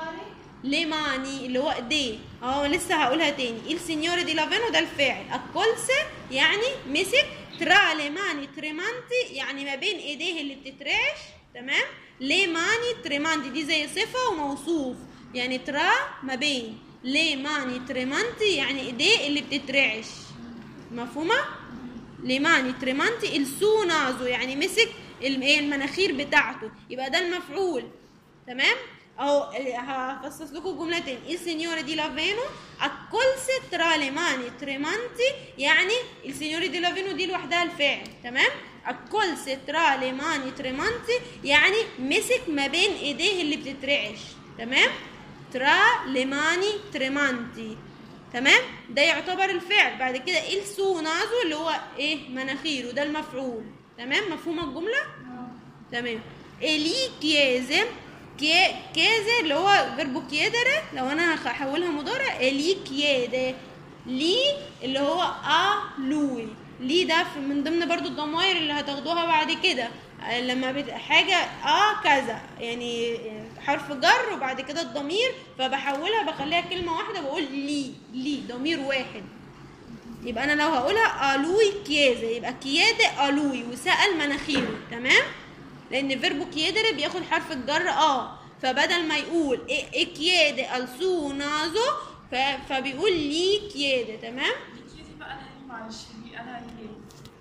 le mani اللي هو ايديه اه لسه هقولها تاني il signore di Laveno ده الفاعل accolse يعني مسك tra le mani tremanti يعني ما بين ايديه اللي بتترعش تمام le mani tremanti دي زي صفة وموصوف يعني ترا ما بين le mani tremanti يعني ايديه اللي بتترعش مفهومة؟ le mani tremanti il suo naso يعني مسك الم- إيه المناخير بتاعته يبقى ده المفعول تمام اهو هفصص لكم جمله تاني il signore di Laveno accolse tra le mani tremanti يعني il signore di Laveno دي لوحدها الفاعل تمام accolse tra le mani tremanti يعني مسك ما بين ايديه اللي بتترعش تمام tra le mani tremanti تمام ده يعتبر الفعل بعد كده il suo naso اللي هو ايه مناخيره ده المفعول تمام مفهومه الجمله تمام الي كيزه كي كيزه اللي هو فيربو كيدره لو انا هحولها مضارع الي كيده لي اللي هو ا لوي لي ده في- من ضمن برضو الضمائر اللي هتاخدوها بعد كده آه، لما بت... حاجه اه كذا يعني حرف جر وبعد كده الضمير فبحولها بخليها كلمه واحده بقول لي لي ضمير واحد يبقى انا لو هقولها الوي كيازه يبقى كياده الوي وسال مناخيره تمام لان فيربو كيادر بياخد حرف الجر اه فبدل ما يقول إيه- إيه كياده السو نازو ف- فبيقول لي كياده تمام كيدي بقى انا ايه معلش دي انا ايه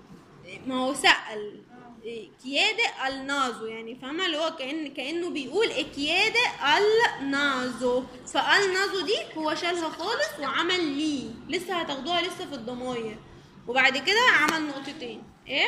ما هو سأل إيه، كيادة النازو يعني فاهمة اللي هو كأن كأنه بيقول إيه كيادة النازو فالنازو دي هو شالها خالص وعمل لي لسه هتاخدوها لسه في الضماير وبعد كده عمل نقطتين ايه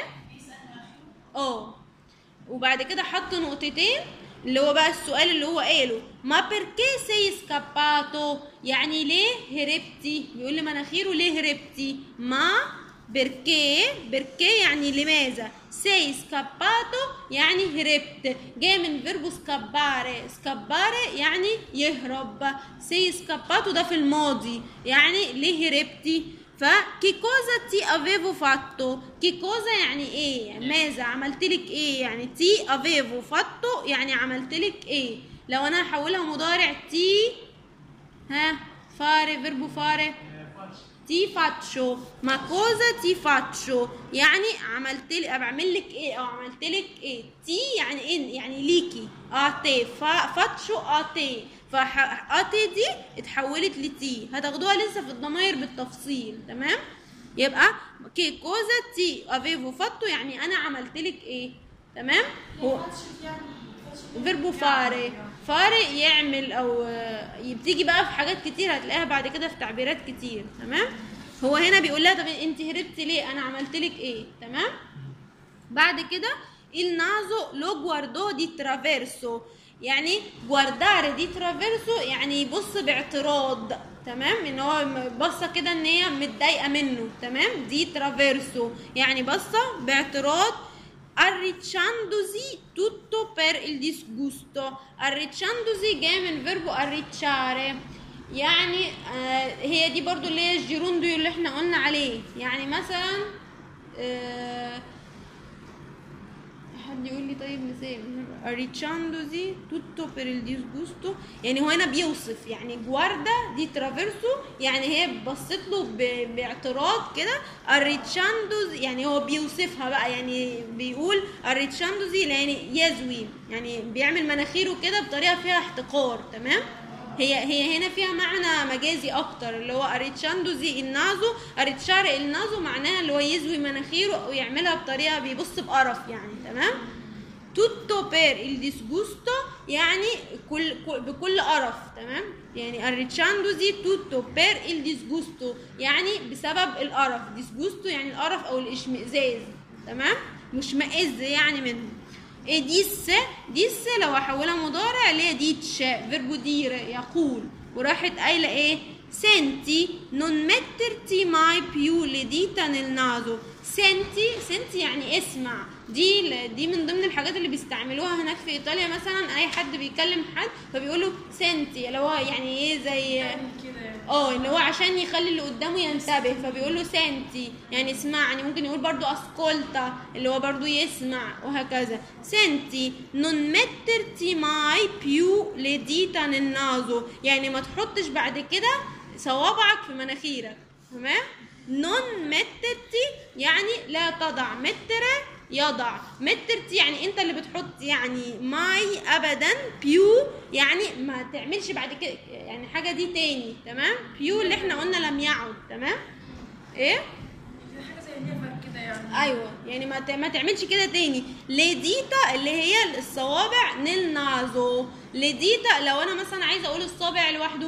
اه وبعد كده حط نقطتين اللي هو بقى السؤال اللي هو قاله ما بيركي سي سكاباتو يعني ليه هربتي بيقول لمناخيره ليه هربتي ما بيركي بيركي يعني لماذا سي سكاباتو يعني هربت جاي من فيربو سكاباري سكاباري يعني يهرب سي سكاباتو ده في الماضي يعني ليه هربتي فكي كوزا تي افيفو فاتو كي كوزا يعني ايه يعني ماذا عملت لك ايه يعني تي افيفو فاتو يعني عملت لك ايه لو انا هحولها مضارع تي ها فاري فيربو فاري تي فاتشو ما كوزا تي فاتشو يعني عملت لي بعمل لك ايه او عملت لك ايه تي يعني ايه يعني ليكي اتي فا فاتشو اتي فقطي دي اتحولت لتي هتاخدوها لسه في الضماير بالتفصيل تمام يبقى كي كوزا تي افيفو فاتو يعني انا عملت لك ايه تمام هو فيربو فاري فاري يعمل او آه، بتيجي بقى في حاجات كتير هتلاقيها بعد كده في تعبيرات كتير تمام هو هنا بيقول لها طب انت هربتي ليه انا عملت لك ايه تمام بعد كده il naso lo guardò di traverso يعني guardare di traverso يعني يبص باعتراض تمام ان هو بصه كده ان هي متضايقه منه تمام دي ترافيرسو يعني بصه باعتراض arricciandosi tutto per il disgusto arricciandosi جاي من فيربو arricciare يعني آه هي دي برضو اللي هي الجيروندو اللي احنا قلنا عليه يعني مثلا آه حد يقول لي طيب مثال arricciandosi tutto per il disgusto يعني هو هنا بيوصف يعني جواردا دي ترافيرسو يعني هي بصت له ب- باعتراض كده arricciandosi يعني هو بيوصفها بقى يعني بيقول arricciandosi يعني يزوي يعني بيعمل مناخيره كده بطريقه فيها احتقار تمام هي هي هنا فيها معنى مجازي اكتر اللي هو اريتشاندوزي النازو اريتشار النازو معناها اللي هو يزوي مناخيره او يعملها بطريقه بيبص بقرف يعني تمام توتو بير الديسجوستو يعني كل كل- بكل قرف تمام يعني اريتشاندوزي توتو بير الديسجوستو يعني بسبب القرف ديسجوستو يعني القرف او الاشمئزاز تمام مشمئز يعني منه ايه ديس ديس لو احولها مضارع اللي هي ديتش فيربو دير يقول وراحت قايله ايه سنتي non metterti mai più le dita nel naso سنتي سنتي يعني اسمع دي دي من ضمن الحاجات اللي بيستعملوها هناك في ايطاليا مثلا اي حد بيكلم حد فبيقولوا سنتي اللي هو يعني ايه زي كده يعني اه اللي هو عشان يخلي اللي قدامه ينتبه فبيقول له سنتي يعني اسمعني ممكن يقول برضو اسكولتا اللي هو برضو يسمع وهكذا سنتي non metterti mai più le dita nel naso يعني ما تحطش بعد كده صوابعك في مناخيرك تمام non metterti يعني لا تضع متر يضع مترتي يعني انت اللي بتحط يعني ماي ابدا بيو يعني ما تعملش بعد كده يعني حاجه دي تاني تمام بيو اللي احنا قلنا لم يعد تمام ايه دي حاجه زي نيفر كده يعني ايوه يعني ما ت- ما تعملش كده تاني ليديتا اللي هي الصوابع نيل نازو ليديتا لو انا مثلا عايزه اقول الصابع لوحده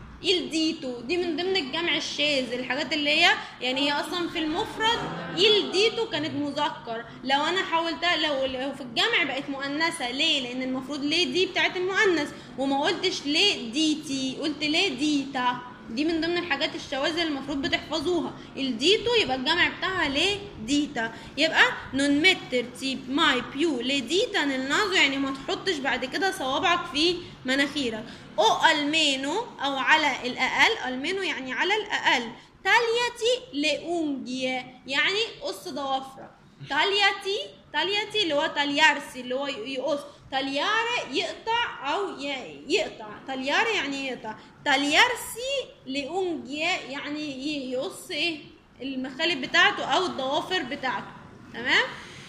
الديتو دي من ضمن الجمع الشاذ الحاجات اللي هي يعني هي اصلا في المفرد الديتو كانت مذكر لو انا حولتها لو لو في الجمع بقت مؤنثه ليه لان المفروض ليه دي بتاعت المؤنث وما قلتش ليه ديتي قلت ليه ديتا دي من ضمن الحاجات الشواذ اللي المفروض بتحفظوها الديتو يبقى الجمع بتاعها ليه ديتا يبقى نون متر تي ماي بيو ليه ديتا nel naso يعني ما تحطش بعد كده صوابعك في مناخيرك او المينو او على الاقل المينو يعني على الاقل تالياتي لأونجيه يعني قص ضوافرك تالياتي تالياتي اللي هو تاليارسي اللي هو يقص تالياري يقطع او ي- يقطع تالياري يعني يقطع تاليارسي لأونجيه يعني ي- يقص ايه المخالب بتاعته او الضوافر بتاعته تمام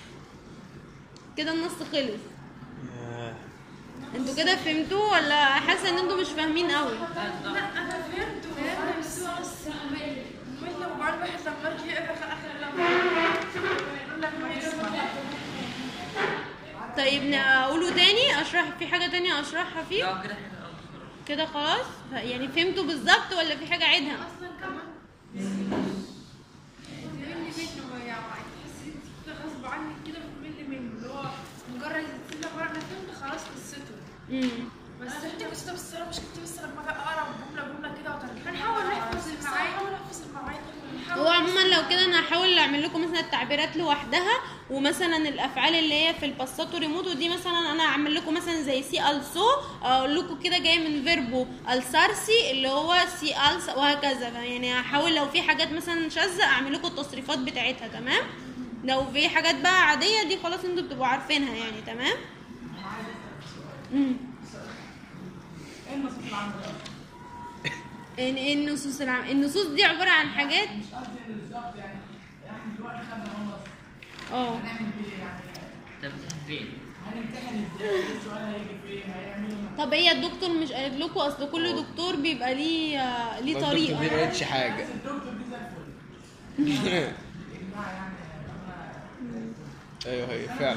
كده النص خلص انتوا كده فهمتوا ولا حاسه ان انتوا مش فاهمين قوي لا انا فهمت وفاهم بس هو بس ممل وبعدين الواحد لما يجي يقرا في اخر لما يقول لك ما يسمع طيب ن- اقوله تاني اشرح في حاجه تانية اشرحها فيه لا كده حلو أوي. كده خلاص ف- يعني فهمتوا بالظبط ولا في حاجه عيدها اصلا كمان بتمل منه يعني تحسي انت كده غصب عنك كده بتمل منه اللي هو مجرد تسيب لك ورقه انا فهمت خلاص قصته امم بس انت قصته بس انا مش كنت بس لما اجي اقرا جمله جمله كده وترجمها هنحاول نحفظ المعاني هنحاول نحفظ المعاني هو عموما لو كده انا هحاول اعمل لكم مثلا التعبيرات لوحدها ومثلا الافعال اللي هي في الباساتو ريموتو دي مثلا انا اعمل لكم مثلا زي سي السو اقول لكم كده جاي من فيربو السارسي اللي هو سي الس وهكذا يعني هحاول لو في حاجات مثلا شاذه اعمل لكم التصريفات بتاعتها تمام لو في حاجات بقى عاديه دي خلاص انتوا بتبقوا عارفينها يعني تمام امم ان إيه النصوص العام النصوص دي عباره عن حاجات اه طب فين؟ طب هي الدكتور مش قالت لكم اصل كل دكتور بيبقى ليه آه، ليه الدكتور طريقه دي ما قالتش حاجه ايوه هي فعلا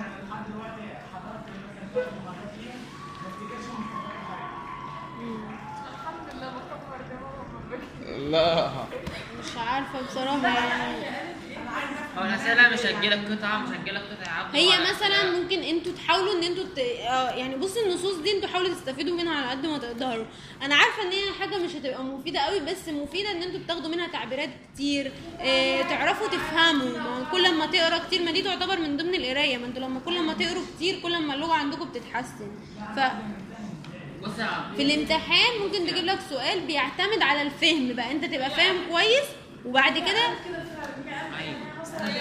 الحمد لله بكبر دماغي لا مش عارفه بصراحه يعني هو الاسئله مش هتجيلك قطعه مش هتجيلك قطعه عبد هي ولا مثلا أسئلة. ممكن انتوا تحاولوا ان انتوا ت... آه يعني بص النصوص دي انتوا حاولوا تستفيدوا منها على قد ما تقدروا انا عارفه ان هي حاجه مش هتبقى مفيده قوي بس مفيده ان انتوا بتاخدوا منها تعبيرات كتير آه تعرفوا تفهموا ما كل ما تقرا كتير ما دي تعتبر من ضمن القرايه ما انتوا لما كل ما تقروا كتير كل ما اللغه عندكم بتتحسن ف بص يا عم في الامتحان ممكن تجيب لك سؤال بيعتمد على الفهم بقى انت تبقى فاهم كويس وبعد كده أيوة.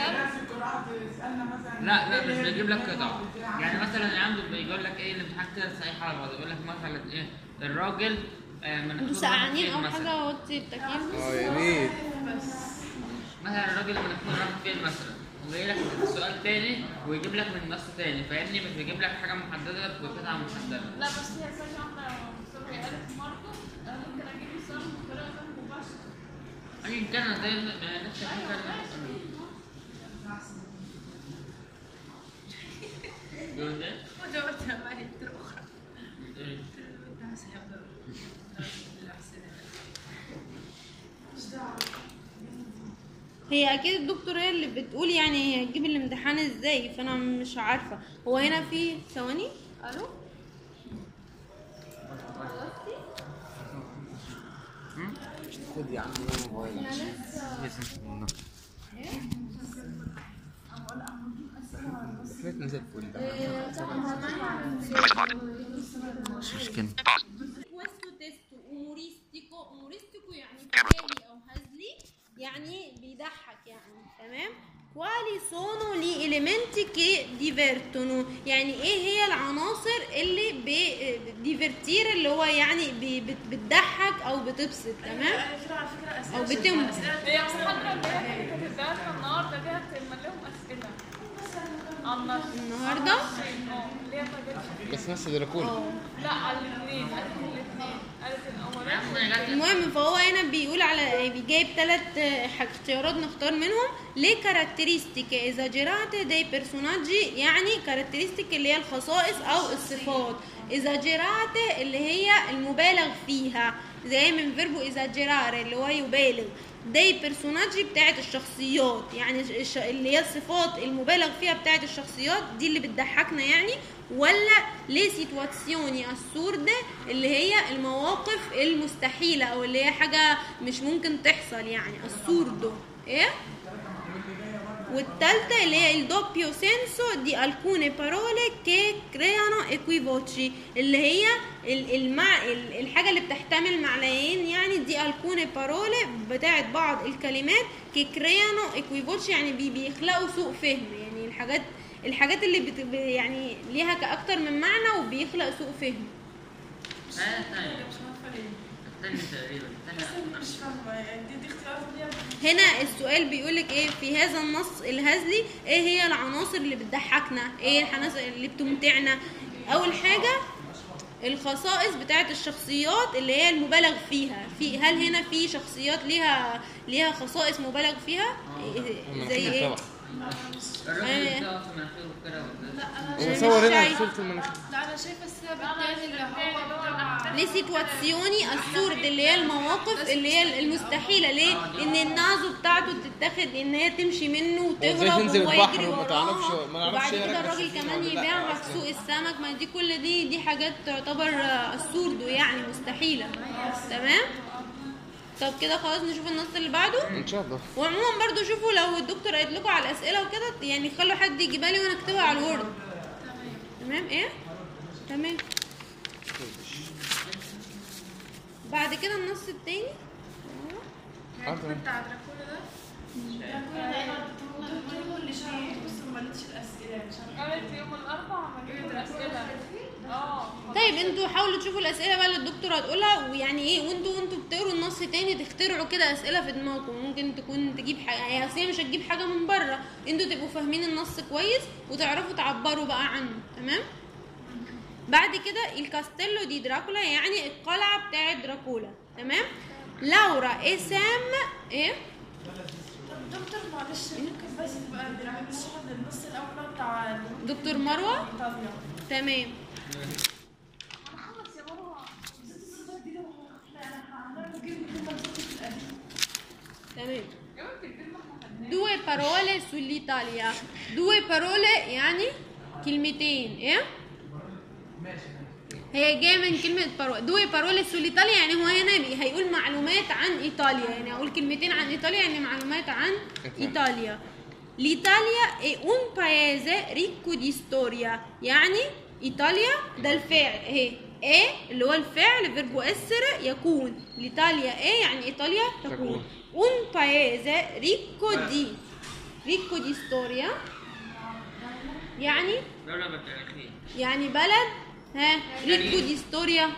لا لا مش بيجيب لك قطع يعني مثلا عنده بيقول لك ايه الامتحان كده صحيح على بعض يقول لك مثلا ايه الراجل آه، من انتوا سقعانين او حاجه وطي التكييف اه يا ريت مثلا الراجل من اختار راح فين مثلا وجاي لك سؤال تاني ويجيب لك من نص تاني فاهمني مش بيجيب لك حاجه محدده بقطعه محدده لا بس هي كذا واحدة مصطفى قالت برضه أنا ممكن أجيب السؤال بطريقة غير مباشرة ايا كان زي ما نفس الفكره بيقول ايه؟ وجاوبتها ما هي أخرى بتقول إيه؟ هي اكيد الدكتور هي اللي بتقول يعني هي هتجيب الامتحان ازاي فانا مش عارفه هو هنا في ثواني الو خد يا عم الموبايل فاتنا زي الفل مش مشكله questo testo umoristico umoristico يعني فكاهي او هزلي يعني بيضحك يعني تمام quali sono gli elementi che divertono يعني ايه هي العناصر اللي ديفرتير اللي هو يعني بي- بت- بتضحك او بتبسط تمام على فكرة على فكرة أسئلة او بتمتع هي محاضرة اللي هي كانت هتديها لنا النهاردة دي هتعمل لهم أسئلة عن نفس النهارده اه اللي هي ما جاتش بس ناس دراكولا لا على الاثنين قالت الاثنين قالت يا عم الأولاني أنا جات لك. المهم فهو هنا بيقول على جايب ثلاث اختيارات نختار منهم ليه كاركترستيك ايزاجيراتي دي بيرسوناجي يعني كاركترستيك اللي هي الخصائص او الصفات ايزاجيراتي اللي هي المبالغ فيها زي من فيربو ايزاجيراري اللي هو يبالغ دي بيرسوناجي بتاعت الشخصيات يعني الش- اللي هي الصفات المبالغ فيها بتاعت الشخصيات دي اللي بتضحكنا يعني ولا لي سيتواتسيوني السوردة اللي هي المواقف المستحيلة او اللي هي حاجة مش ممكن تحصل يعني السوردو ايه والتالتة اللي هي الدوبيو سينسو دي alcune parole che creano equivoci اللي هي ال- المع... ال- الحاجة اللي بتحتمل معنيين يعني دي alcune parole بتاعت بعض الكلمات che creano equivoci يعني بي... بيخلقوا سوء فهم يعني الحاجات الحاجات اللي بت... ب- يعني ليها كأكتر من معنى وبيخلق سوء فهم آه، الثانية مش عارفة ليه الثانية تقريبا الثانية مش فاهمة يعني دي دي اختيارات دي هنا السؤال بيقولك ايه في هذا النص الهزلي ايه هي العناصر اللي بتضحكنا ايه العناصر اللي بتمتعنا اول حاجه الخصائص بتاعت الشخصيات اللي هي المبالغ فيها في هل هنا في شخصيات ليها ليها خصائص مبالغ فيها إيه- زي مناخير ايه طبعا الراجل بتاعه في مناخيره كده ولا هو مش صور هنا شايف. صورة المناخير لا انا شايفه السبب الثاني اللي هو بتاع ليه سيتواتسيوني السورد اللي هي المواقف اللي هي المستحيله ليه ان النازو بتاعته تتاخد ان هي تمشي منه وإزاي وتهرب تنزل وهو البحر يجري وما وراها تعرفش- ما نعرفش وبعد هي كده راكبة الراجل السفينة كمان ولا لأ يبيعها أصلاً. في سوق السمك ما دي كل دي دي حاجات تعتبر آه، السوردو يعني مستحيله تمام طب كده خلاص نشوف النص اللي بعده ان شاء الله وعموما برضو شوفوا لو الدكتور قالت لكم على الاسئله وكده يعني خلوا حد يجيبها لي وانا اكتبها على الوورد تمام ايه تمام بعد كده النص التاني آه، تمام. بتاع دراكولا ده اللي شرحت بس ما مليتش الاسئله مش عارفه قالت يوم الأربعاء عملية الأسئلة طيب انتوا حاولوا تشوفوا الاسئله بقى اللي الدكتور هتقولها ويعني ايه وانتوا وانتوا بتقروا النص تاني تخترعوا كده اسئله في دماغكم ممكن تكون تجيب حاجه هي اصل هي مش هتجيب حاجه من بره انتوا تبقوا فاهمين النص كويس وتعرفوا تعبروا بقى عنه تمام بعد كده الكاستيلو دي دراكولا يعني القلعه بتاعه دراكولا تمام لورا اسام ايه طب دكتور معلش ممكن بس تبقى نشرح النص الاول بتاع دكتور مروه ايطاليا تمام خلص يا مروه صوتك دي احنا هنعمل نجيب كلمه صوتك القديم تمام due parole sull'Italia due parole يعني كلمتين ايه هي جايه من كلمه بارو دوي بارولي سوليتاليا يعني هو هنا بي- هيقول معلومات عن ايطاليا يعني اقول كلمتين عن ايطاليا يعني معلومات عن ايطاليا l'Italia è un paese ricco di storia يعني ايطاليا ده الفعل اهي ايه اللي هو الفعل فيربو اسر يكون l'Italia ايه يعني ايطاليا تكون تكون. un paese ricco di ricco di storia يعني دولة بالتاريخية يعني بلد ها ريكو دي ستوريا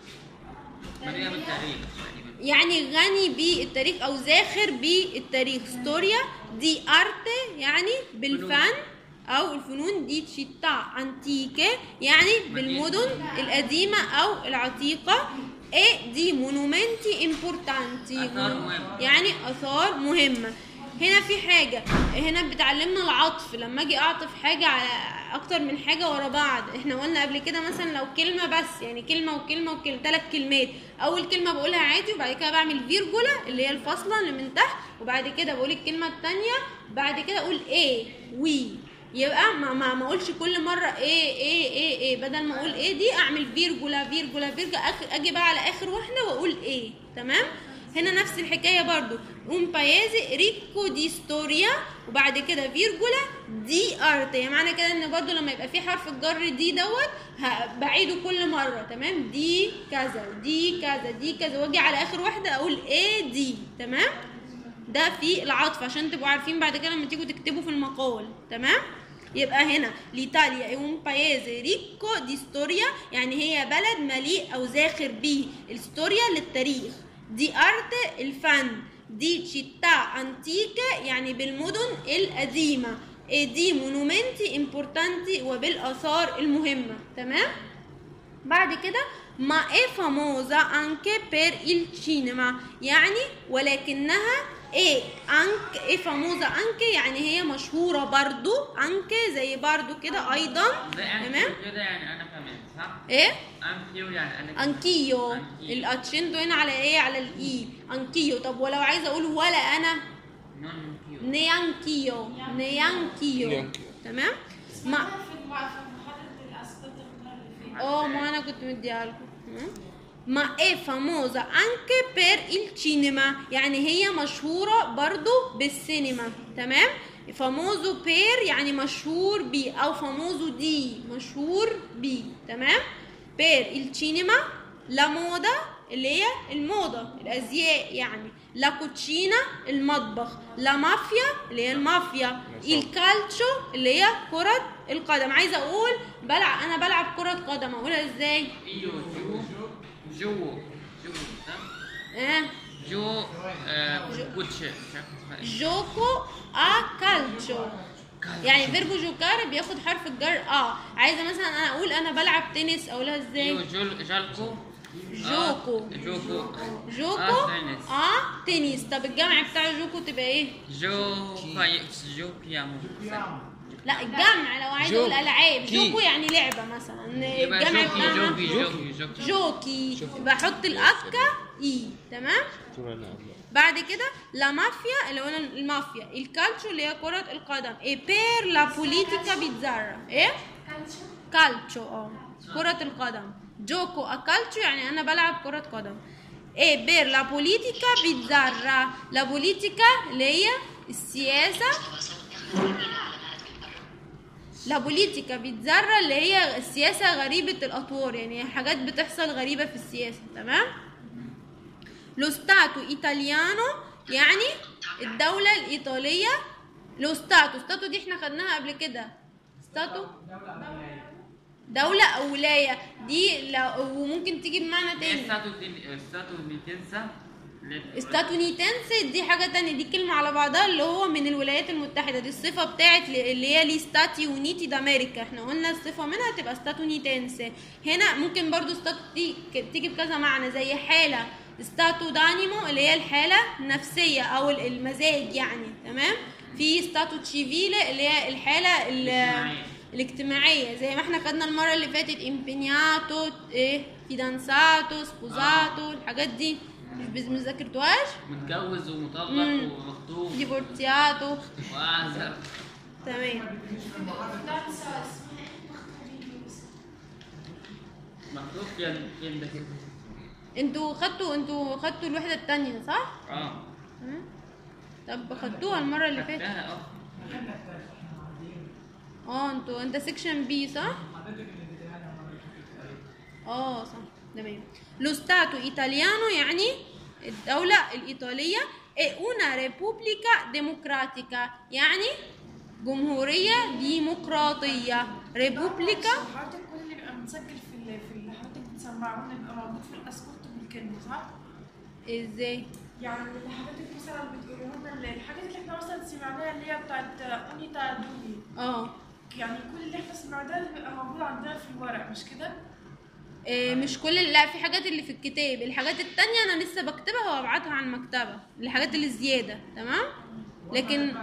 مليئة بالتاريخ تقريبا يعني غني بالتاريخ او زاخر بالتاريخ ستوريا دي ارت يعني بالفن او الفنون دي تشيتا انتيكه يعني بالمدن القديمه او العتيقه اي دي مونومنتي امبورتانتي آثار مهمة. يعني اثار مهمه هنا في حاجه هنا بتعلمنا العطف لما اجي اعطف حاجه على اكتر من حاجه ورا بعض احنا قلنا قبل كده مثلا لو كلمه بس يعني كلمه وكلمه وكلمه ثلاث كلمات اول كلمه بقولها عادي وبعد كده بعمل فيرجولا اللي هي الفاصله اللي من تحت وبعد كده بقول الكلمه الثانيه بعد كده اقول ايه وي يبقى ما ما ما اقولش كل مره ايه ايه ايه ايه بدل ما اقول ايه دي اعمل فيرجولا فيرجولا فيرجولا آخر اجي بقى على اخر واحده واقول ايه تمام هنا نفس الحكايه برضو un paese ricco di storia وبعد كده فيرجولا دي ارت يعني معنى كده ان برضو لما يبقى في حرف الجر دي دوت ه- بعيده كل مره تمام دي كذا دي كذا دي كذا واجي على اخر واحده اقول ايه دي تمام ده في العطف عشان تبقوا عارفين بعد كده لما تيجوا تكتبوا في المقال تمام يبقى هنا l'Italia è un paese ricco di storia يعني هي بلد مليء او زاخر به الستوريا للتاريخ دي ارت الفن دي città antiche يعني بالمدن القديمه e دي monumenti importanti وبالاثار المهمه تمام بعد كده ما è famosa anche per il cinema يعني ولكنها ايه انك ايه famosa anche يعني هي مشهورة برضو anche زي برضو كده ايضا ده يعني تمام كده يعني أنا فاهمين صح؟ ايه أنفيو يعني أنا انكيو أنكيو. الاتشندو هنا على ايه على الاي انكيو طب ولو عايزه اقول ولا انا نون كيو نيانكيو نيانكيو نيانكيو. تمام ما في المع- في محاضره الاسئله التقنيه اللي فيها اه ما انا كنت مديها لكم تمام؟ ما è famosa anche per il cinema يعني هي مشهورة برضو بالسينما تمام فاموزو بير يعني مشهور بي او فاموزو دي مشهور بي تمام بير السينما لا مودا اللي هي الموضة الأزياء يعني لا كوتشينا المطبخ لا مافيا اللي هي المافيا الكالتشو اللي هي كرة القدم عايزة أقول بلعب أنا بلعب كرة قدم أقولها إزاي؟ إيو جو جو جو صح؟ آه جو آه كوتش مش عارف اسمها إيه. جوكو ا كالتشو يعني فيربو جوكار بياخد حرف الجر اه عايزه مثلا انا اقول انا بلعب تنس اقولها إيو ازاي جول جالكو جوكو. آه، جوكو جوكو آه تنس اه تنس طب الجمع بتاع جوكو تبقى ايه جو باي جو بيامو لا الجمع لو عايز جو. اقول العاب كي. جوكو يعني لعبه مثلا يبقى الجمع جوكي بتاعها جوكي جوكي جوكي جوكي يبقى احط الاكا اي تمام بعد كده لا مافيا اللي هو المافيا الكالتشو اللي هي كرة القدم اي بير لا بوليتيكا بيتزارا ايه كالتشو اه كرة القدم جوكو اكالتشو يعني انا بلعب كرة قدم ايه بير لا بوليتيكا بيتزارا لا بوليتيكا اللي هي السياسة لا بوليتيكا بيتزارا اللي هي السياسة غريبة الأطوار يعني حاجات بتحصل غريبة في السياسة تمام لو ستاتو ايطاليانو يعني الدولة الإيطالية لو ستاتو ستاتو دي احنا خدناها قبل كده ستاتو دولة أو ولاية دي لو وممكن تيجي بمعنى ايه تاني ستاتو دي ستاتو ديتنسا ستاتونيتنس دي حاجة تانية دي كلمة على بعضها اللي هو من الولايات المتحدة دي الصفة بتاعت ل- اللي هي لي ستاتي ونيتي دا أمريكا احنا قلنا الصفة منها تبقى ستاتونيتنس هنا ممكن برضو ستاتو دي ك- تيجي بكذا معنى زي حالة ستاتو دانيمو اللي هي الحالة النفسية أو ال- المزاج يعني تمام في ستاتو تشيفيلي اللي هي الحالة ال- الاجتماعية. الاجتماعية زي ما احنا خدنا المرة اللي فاتت امبينياتو ايه فيدانساتو سبوزاتو الحاجات دي مش بز- مش ذاكرتوهاش متجوز ومطلق مم. ومخطوب ديفورتياتو واعزب تمام مخطوب فين فين ده انتوا خدتوا انتوا خدتوا الوحدة التانية صح؟ اه تمام طب خدتوها المرة اللي فاتت خدتها اه اه انتوا انت سيكشن بي صح؟ اه صح تمام لو ستاتو ايطاليانو يعني الدولة الإيطالية è una repubblica democratica يعني جمهورية ديمقراطية ريبوبليكا حضرتك كل اللي بيبقى متسجل في ال- في اللي حضرتك بتسمعونا بيبقى موجود في الاسكورت بالكلمه صح؟ ازاي؟ يعني اللي حضرتك مثلا بتقولوا لنا اللي- الحاجات اللي احنا مثلا سمعناها اللي هي بتاعت اونيتا دوني اه يعني كل اللي احنا سمعناه اللي بيبقى موجود عندنا في الورق مش كده؟ إيه، مش كل لا في حاجات اللي في الكتاب الحاجات التانية انا لسه بكتبها وابعتها على المكتبة الحاجات اللي زيادة تمام لكن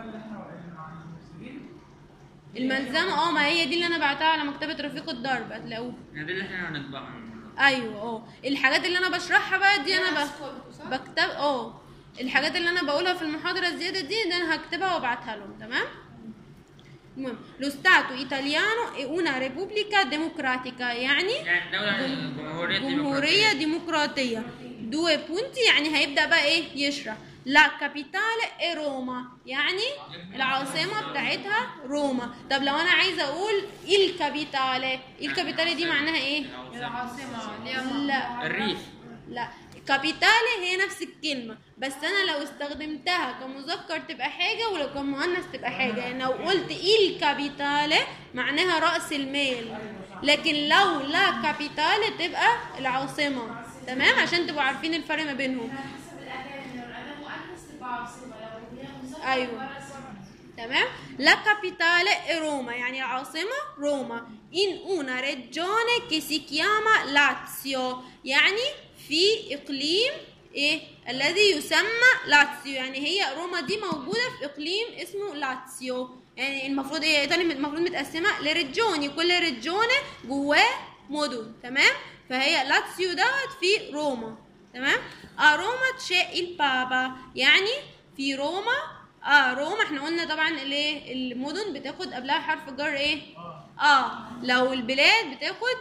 الملزمة اه ما هي دي اللي انا بعتها على مكتبة رفيق الدرب هتلاقوها يعني دي اللي احنا هنطبعها ايوه اه الحاجات اللي انا بشرحها بقى دي انا ب... بكتب اه الحاجات اللي انا بقولها في المحاضرة الزيادة دي ده انا هكتبها وابعتها لهم تمام المهم لو ستاتو ايطاليانو è una repubblica democratica يعني يعني دولة جمهورية جمهورية ديمقراطية دو بونتي يعني هيبدأ بقى ايه يشرح لا كابيتال اي روما يعني العاصمة بتاعتها روما طب لو انا عايزة اقول الكابيتال الكابيتال دي معناها ايه العاصمة. لا الريف لا كابيتال هي نفس الكلمة بس انا لو استخدمتها كمذكر تبقى حاجة ولو كمؤنث تبقى حاجة يعني لو قلت الكابيتال معناها رأس المال لكن لو لا كابيتال تبقى العاصمة تمام عشان تبقوا عارفين الفرق ما بينهم حسب الأداة لو الأداة مؤنث تبقى عاصمة لو هي مذكر أيوة. تبقى رسمة. تمام لا capitale è Roma يعني العاصمة روما in una regione che si chiama Lazio يعني في إقليم إيه الذي يسمى لاتسيو يعني هي روما دي موجودة في إقليم اسمه لاتسيو يعني المفروض إيه إيطاليا المفروض متقسمة لريجوني كل ريجوني جواه مدن تمام فهي لاتسيو دوت في روما تمام a Roma c'è il Papa يعني في روما اه روما احنا قلنا طبعا الايه المدن بتاخد قبلها حرف جر ايه اه لو البلاد بتاخد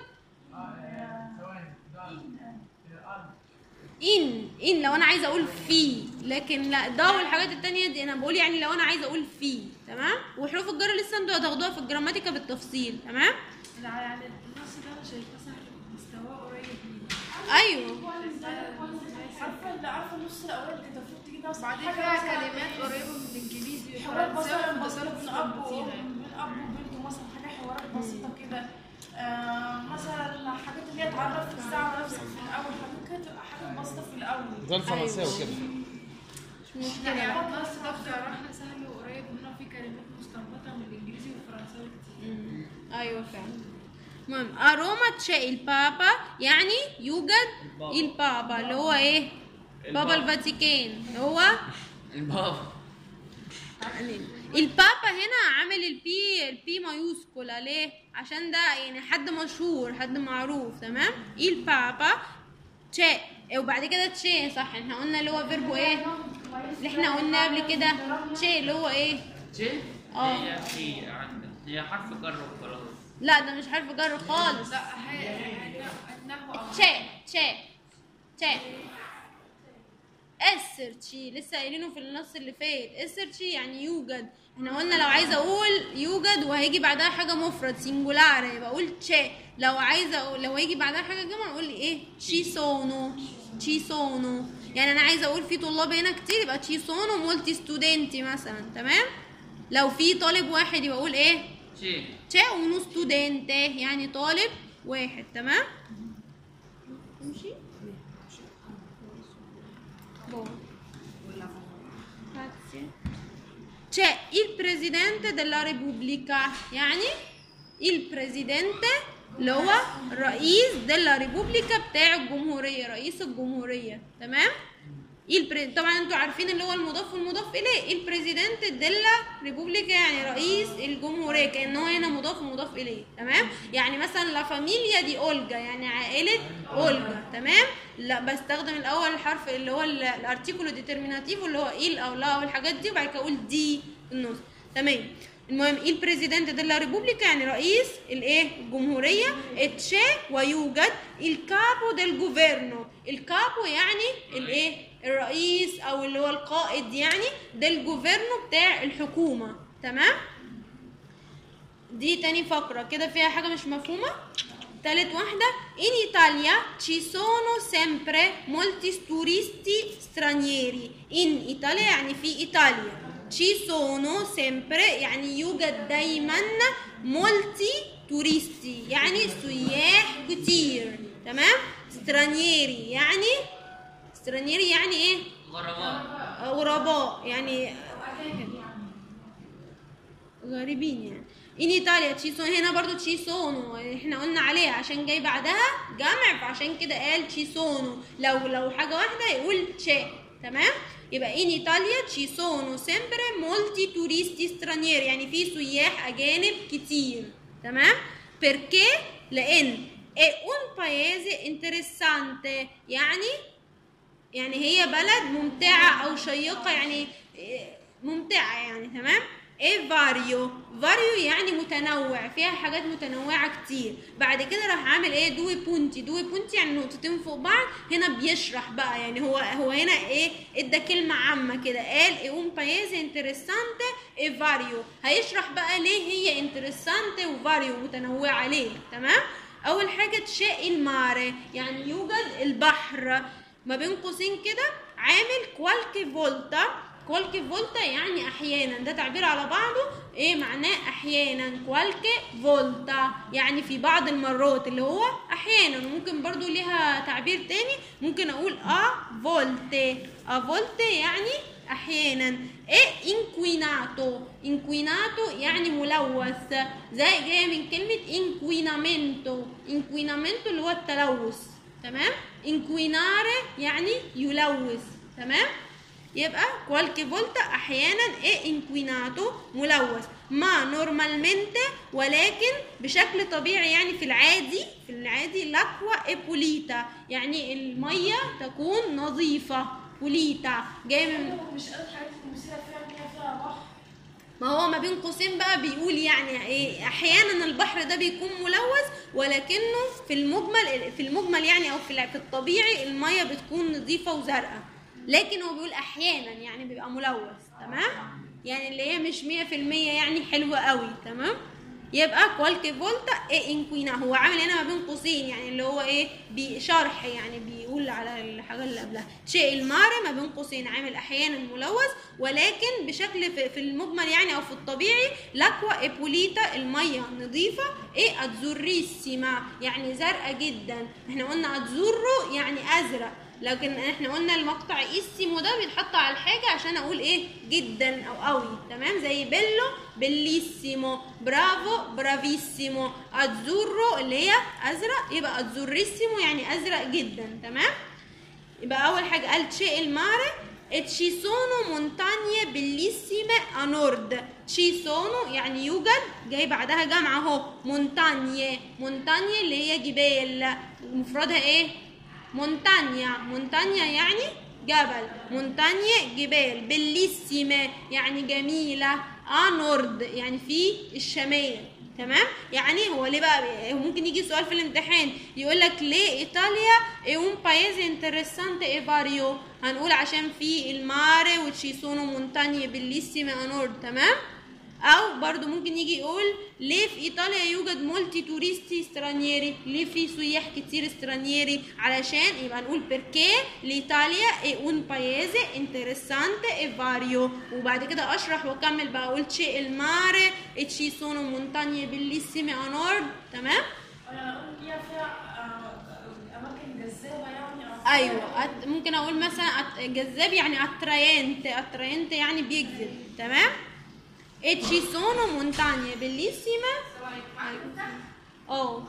ان ان لو انا عايزه اقول في لكن لا ده والحاجات التانية دي انا بقول يعني لو انا عايزه اقول في تمام وحروف الجر لسه انتوا هتاخدوها في الجراماتيكا بالتفصيل تمام لا يعني النص ده انا شايفاه سهل مستواه قريب مني ايوه عارفه اللي عارفه النص الاول كده المفروض تجيب نفس بعدين فيها كلمات قريبة من الإنجليزي حوار والفرنساوي مثلا وده بسيط سبب من اب كتير وام يعني. من اب وبنته مثلا حاجه حوارات بسيطه كده آه مثلا حاجات اللي هي تعرف في الساعه على نفسك في الاول حاجات كده تبقى حاجات بسيطه في الاول زي الفرنساوي كده مش مشكله يعني بقى. النص ده بصراحة سهل وقريب منه في كلمات مستنبطة من الإنجليزي والفرنساوي كتير مم. ايوه فعلا المهم a Roma c'è il Papa يعني يوجد البابا اللي هو ايه بابا الفاتيكان اللي هو البابا يعني البابا هنا عامل البي البي مايوسكولا ليه عشان ده يعني حد مشهور حد معروف تمام البابا تشي وبعد كده تشي صح احنا قلنا اللي هو فيربو ايه اللي احنا قلنا قبل كده تشي اللي هو ايه جي اه. هي في عندك هي حرف جر وخلاص لا ده مش حرف جر خالص لا هي النحو أو تشي تشي تشي اسرتشي لسه قايلينه في النص اللي فات اسرتشي يعني يوجد احنا قلنا لو عايزه اقول يوجد وهيجي بعدها حاجه مفرد سنجولار بقول تشي لو عايزه أقول لو هيجي بعدها حاجه جمع اقول لي ايه تشي سونو تشي سونو يعني انا عايزه اقول في طلاب هنا كتير يبقى تشي سونو مولتي ستودنتي مثلا تمام لو في طالب واحد يبقى اقول ايه شيء c'è uno studente يعني طالب واحد تمام امشي Buono. Grazie. C'è il presidente della Repubblica يعني البريزيدنت اللي هو رئيس della Repubblica بتاع الجمهورية رئيس الجمهورية تمام البري... طبعا انتوا عارفين اللي هو المضاف والمضاف اليه البريزيدنت ديلا ريبوبليكا يعني رئيس الجمهوريه كان هو هنا مضاف ومضاف اليه تمام يعني مثلا لا فاميليا دي اولجا يعني عائله اولجا تمام لا بستخدم الاول الحرف اللي هو ال- الارتيكولو ديترميناتيف اللي هو il او لا او الحاجات دي وبعد كده اقول دي في النص تمام المهم البريزيدنت ديلا ريبوبليكا يعني رئيس الايه الجمهوريه اتشي ويوجد الكابو ديل جوفيرنو الكابو يعني الايه الرئيس او اللي هو القائد يعني ديل جوفيرنو بتاع الحكومه تمام دي تاني فقرة كده فيها حاجة مش مفهومة تالت واحدة in Italia ci sono sempre molti turisti stranieri in Italia يعني في إيطاليا ci sono sempre يعني يوجد دايما molti turisti يعني سياح كتير تمام stranieri يعني stranieri يعني ايه غرباء غرباء يعني غريبين يعني in ايطاليا تشي سونو هنا برضو تشي سونو احنا قلنا عليها عشان جاي بعدها جمع فعشان كده قال تشي سونو لو لو حاجه واحده يقول تشي تمام يبقى in ايطاليا تشي سونو sempre molti turisti stranieri يعني في سياح اجانب كتير تمام perché لان è un paese interessante يعني يعني هي بلد ممتعة أو شيقة يعني إيه، ممتعة يعني تمام ايه فاريو فاريو يعني متنوع فيها حاجات متنوعة كتير بعد كده راح عامل ايه دوي بونتي دوي بونتي يعني نقطتين فوق بعض هنا بيشرح بقى يعني هو هو هنا ايه ادى كلمة عامة كده قال ايه un paese interessante e vario هيشرح بقى ليه هي interessante وفاريو متنوعة ليه تمام اول حاجة تشاء الماري يعني يوجد البحر ما بين قوسين كده عامل كوالكي فولتا كوالكي فولتا يعني احيانا ده تعبير على بعضه ايه معناه احيانا كوالكي فولتا يعني في بعض المرات اللي هو احيانا وممكن برضو ليها تعبير تاني ممكن اقول ا فولتي ا فولتي يعني احيانا ايه انكويناتو انكويناتو يعني ملوث زي جايه من كلمه انكوينامنتو انكوينامنتو اللي هو التلوث تمام انكويناري يعني يلوث تمام يبقى qualche volta احيانا ايه انكويناتو ملوث ما نورمالmente ولكن بشكل طبيعي يعني في العادي في العادي لاكوا ايبوليتا يعني الميه تكون نظيفه بوليتا جاي من مش قادر حاجات المثيرة فيها إن هي فيها بحر ما هو ما بين قوسين بقى بيقول يعني ايه احيانا البحر ده بيكون ملوث ولكنه في المجمل في المجمل يعني او في الع- في الطبيعي الميه بتكون نظيفه وزرقاء لكن هو بيقول احيانا يعني بيبقى ملوث تمام يعني اللي هي مش 100% يعني حلوه قوي تمام يبقى كوالكي فولتا ايه انكوينا هو عامل هنا ما بين قوسين يعني اللي هو ايه بشرح يعني بيقول على الحاجه اللي قبلها شيء الماري ما بين قوسين عامل احيانا ملوث ولكن بشكل في, في المجمل يعني او في الطبيعي لاكوا ايبوليتا الميه نظيفه ايه اتزوريسيما يعني زرقاء جدا احنا قلنا اتزورو يعني ازرق لكن احنا قلنا المقطع اسيمو ده بيتحط على الحاجه عشان اقول ايه جدا او قوي تمام زي بيلو بليسيمو برافو برافيسيمو اتزورو اللي هي ازرق يبقى اتزوريسيمو يعني ازرق جدا تمام يبقى اول حاجه قال شيء الماري e ci sono montagne bellissime a nord ci sono يعني يوجد جاي بعدها جمع اهو مونتانيه مونتانيه اللي هي جبال مفردها ايه مونتانيا مونتانيا يعني جبل مونتانيا جبال بليسيمة يعني جميلة ا نورد يعني في الشمال تمام يعني هو ليه بقى هو ممكن يجي سؤال في الامتحان يقول لك ليه ايطاليا è un paese interessante e vario هنقول عشان في الماري وتشي سونو مونتانيه بليسيمة ا نورد تمام او برضو ممكن يجي يقول ليه في ايطاليا يوجد مولتي توريستي سترانييري ليه في سياح كتير سترانييري علشان يبقى نقول perché l'Italia è un paese interessante e vario وبعد كده اشرح واكمل بقى اقول c'è il mare e ci sono montagne bellissime a nord تمام انا اقول فيها فيها آه، اماكن جذابه يعني أو ايوه أت- ممكن اقول مثلا أت- جذاب يعني اتراينت اتراينت يعني بيجذب تمام e ci sono montagne bellissime اه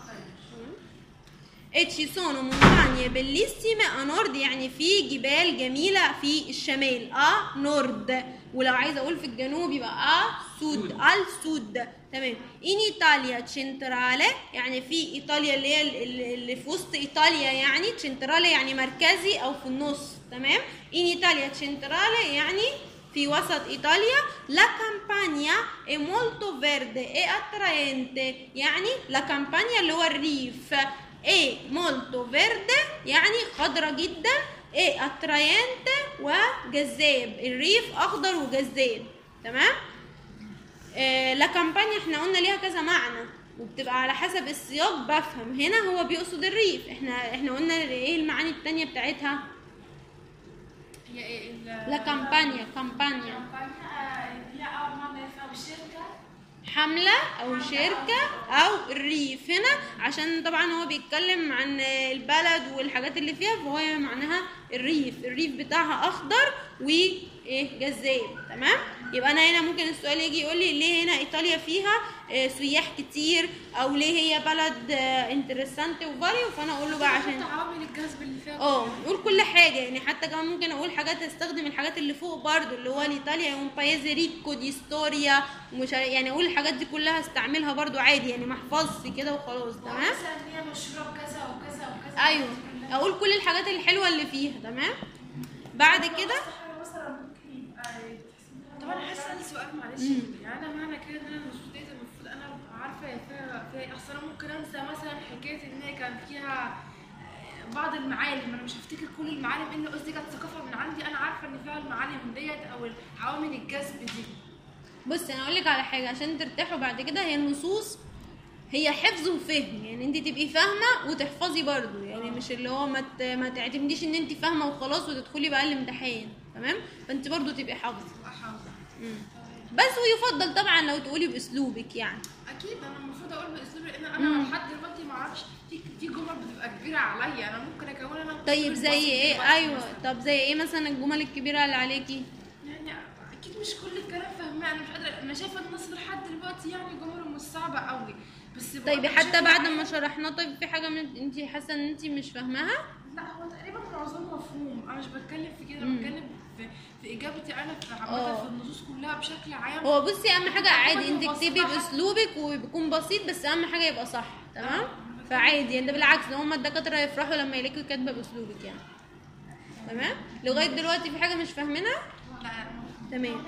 e ci sono montagne bellissime a nord يعني في جبال جميلة في الشمال ا نورد ولو عايزة اقول في الجنوب يبقى ا سود al سود تمام in Italia centrale يعني في ايطاليا اللي هي ال- ال- اللي في وسط ايطاليا يعني centrale يعني مركزي او في النص تمام in Italia centrale يعني في وسط إيطاليا la campagna è molto verde e attraente يعني la campagna اللي هو الريف è molto verde يعني خضرة جدا e attraente وجذاب الريف أخضر وجذاب تمام آه لا كامبانيا احنا قلنا ليها كذا معنى وبتبقى على حسب السياق بفهم هنا هو بيقصد الريف احنا احنا قلنا ايه المعاني التانية بتاعتها هي ايه ال- لا كامبانيا كامبانيا كامبانيا هي اول معنى فيها بشركه حملة أو شركة أو الريف هنا عشان طبعا هو بيتكلم عن البلد والحاجات اللي فيها فهو معناها الريف الريف بتاعها أخضر وإيه جذاب تمام يبقى أنا هنا ممكن السؤال يجي يقول لي ليه هنا إيطاليا فيها آه، سياح كتير أو ليه هي بلد انترستانت وفاريو فأنا أقول له بقى عشان حتى عوامل الجذب اللي فيها اه نقول كل حاجه يعني حتى كمان ممكن اقول حاجات استخدم الحاجات اللي فوق برضو اللي هو الايطاليا un paese ricco di storia ومش عارف- يعني اقول الحاجات دي كلها استعملها برضو عادي يعني ما احفظش كده وخلاص تمام مثلا ان هي مشهوره بكذا وكذا وكذا ايوه اقول كل الحاجات الحلوه اللي فيها تمام بعد كده مثلا ممكن يبقى طب انا عايز اسال سؤال معلش يعني انا معنى كده ان انا المفروض ديت المفروض انا ابقى عارفه هي فيها فيها إيه؟ اصل انا ممكن انسى مثلا حكايه ان هي كان فيها آه، بعض المعالم انا مش هفتكر كل المعالم ان قصدي كانت ثقافه من عندي انا عارفه ان فيها المعالم ديت او عوامل الجذب دي بص انا اقول لك على حاجه عشان ترتاحوا بعد كده هي النصوص هي حفظ وفهم يعني انت تبقي فاهمه وتحفظي برضو يعني مش اللي هو ما ت- ما تعتمديش ان انت فاهمه وخلاص وتدخلي بقى الامتحان تمام فانت برضو تبقي حافظه تبقى حافظه مم. بس ويفضل طبعا لو تقولي باسلوبك يعني اكيد انا المفروض اقول باسلوبي لان انا لحد دلوقتي ما اعرفش في في جمل بتبقى كبيره عليا انا ممكن اكون انا طيب بأسلوب زي بسيط ايه دلوقتي ايوه مثلاً. طب زي ايه مثلا الجمل الكبيره اللي عليكي يعني اكيد مش كل الكلام فاهماه انا مش قادره انا شايفه النص لحد دلوقتي يعني جمله مش صعبه قوي بس بقول طيب لك حتى شايفة بعد معايا- ما شرحناه طيب في حاجه من انت حاسه ان انت مش فاهماها لا هو تقريبا معظمه مفهوم انا مش بتكلم في كده مم. انا بتكلم في, في اجابتي انا في عامه آه. في النصوص كلها بشكل عام هو بصي اهم حاجه عادي انت مبسطة اكتبي حتى. باسلوبك وبيكون بسيط بس اهم حاجه يبقى صح تمام فعادي يعني ده بالعكس ده هم الدكاتره يفرحوا لما يلاقوا كاتبه باسلوبك يعني تمام لغايه دلوقتي في حاجه مش فاهمينها لا تمام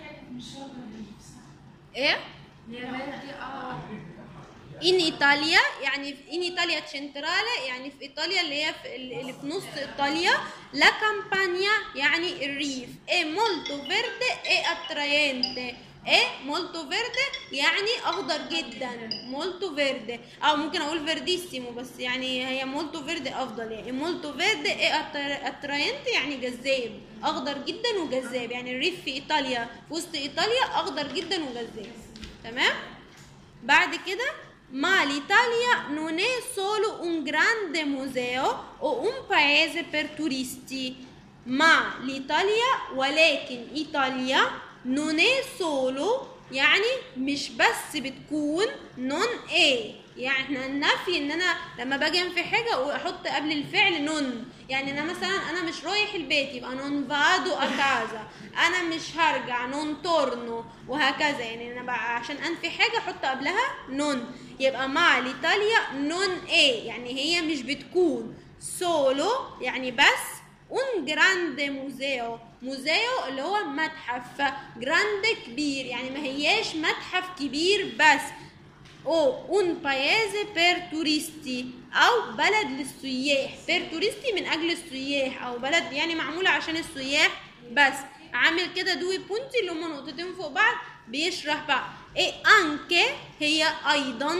ايه هي دي اه in ايطاليا يعني في in ايطاليا centrale يعني في ايطاليا اللي هي في اللي في نص ايطاليا لا كامبانيا يعني الريف e molto verde e attraente e molto verde يعني اخضر جدا molto verde او ممكن اقول فيرديسيمو بس يعني هي molto verde افضل يعني molto verde e attra- attraente يعني جذاب اخضر جدا وجذاب يعني الريف في ايطاليا في وسط ايطاليا اخضر جدا وجذاب تمام بعد كده ma l'Italia non è solo un grande museo o un paese per turisti ma l'Italia ولكن إيطاليا non è solo يعني مش بس بتكون non è يعني احنا النفي ان انا لما باجي انفي حاجه واحط قبل الفعل نون يعني انا مثلا انا مش رايح البيت يبقى نون فادو اكازا انا مش هرجع نون تورنو وهكذا يعني انا بقى عشان انفي حاجه احط قبلها نون يبقى مع الايطاليا نون ايه يعني هي مش بتكون سولو يعني بس un grande museo museo اللي هو متحف جراند كبير يعني ما هياش متحف كبير بس او un paese per turisti او بلد للسياح per turisti من اجل السياح او بلد يعني معموله عشان السياح بس عامل كده دوي بونتي اللي هما نقطتين فوق بعض بيشرح بقى e anche هي ايضا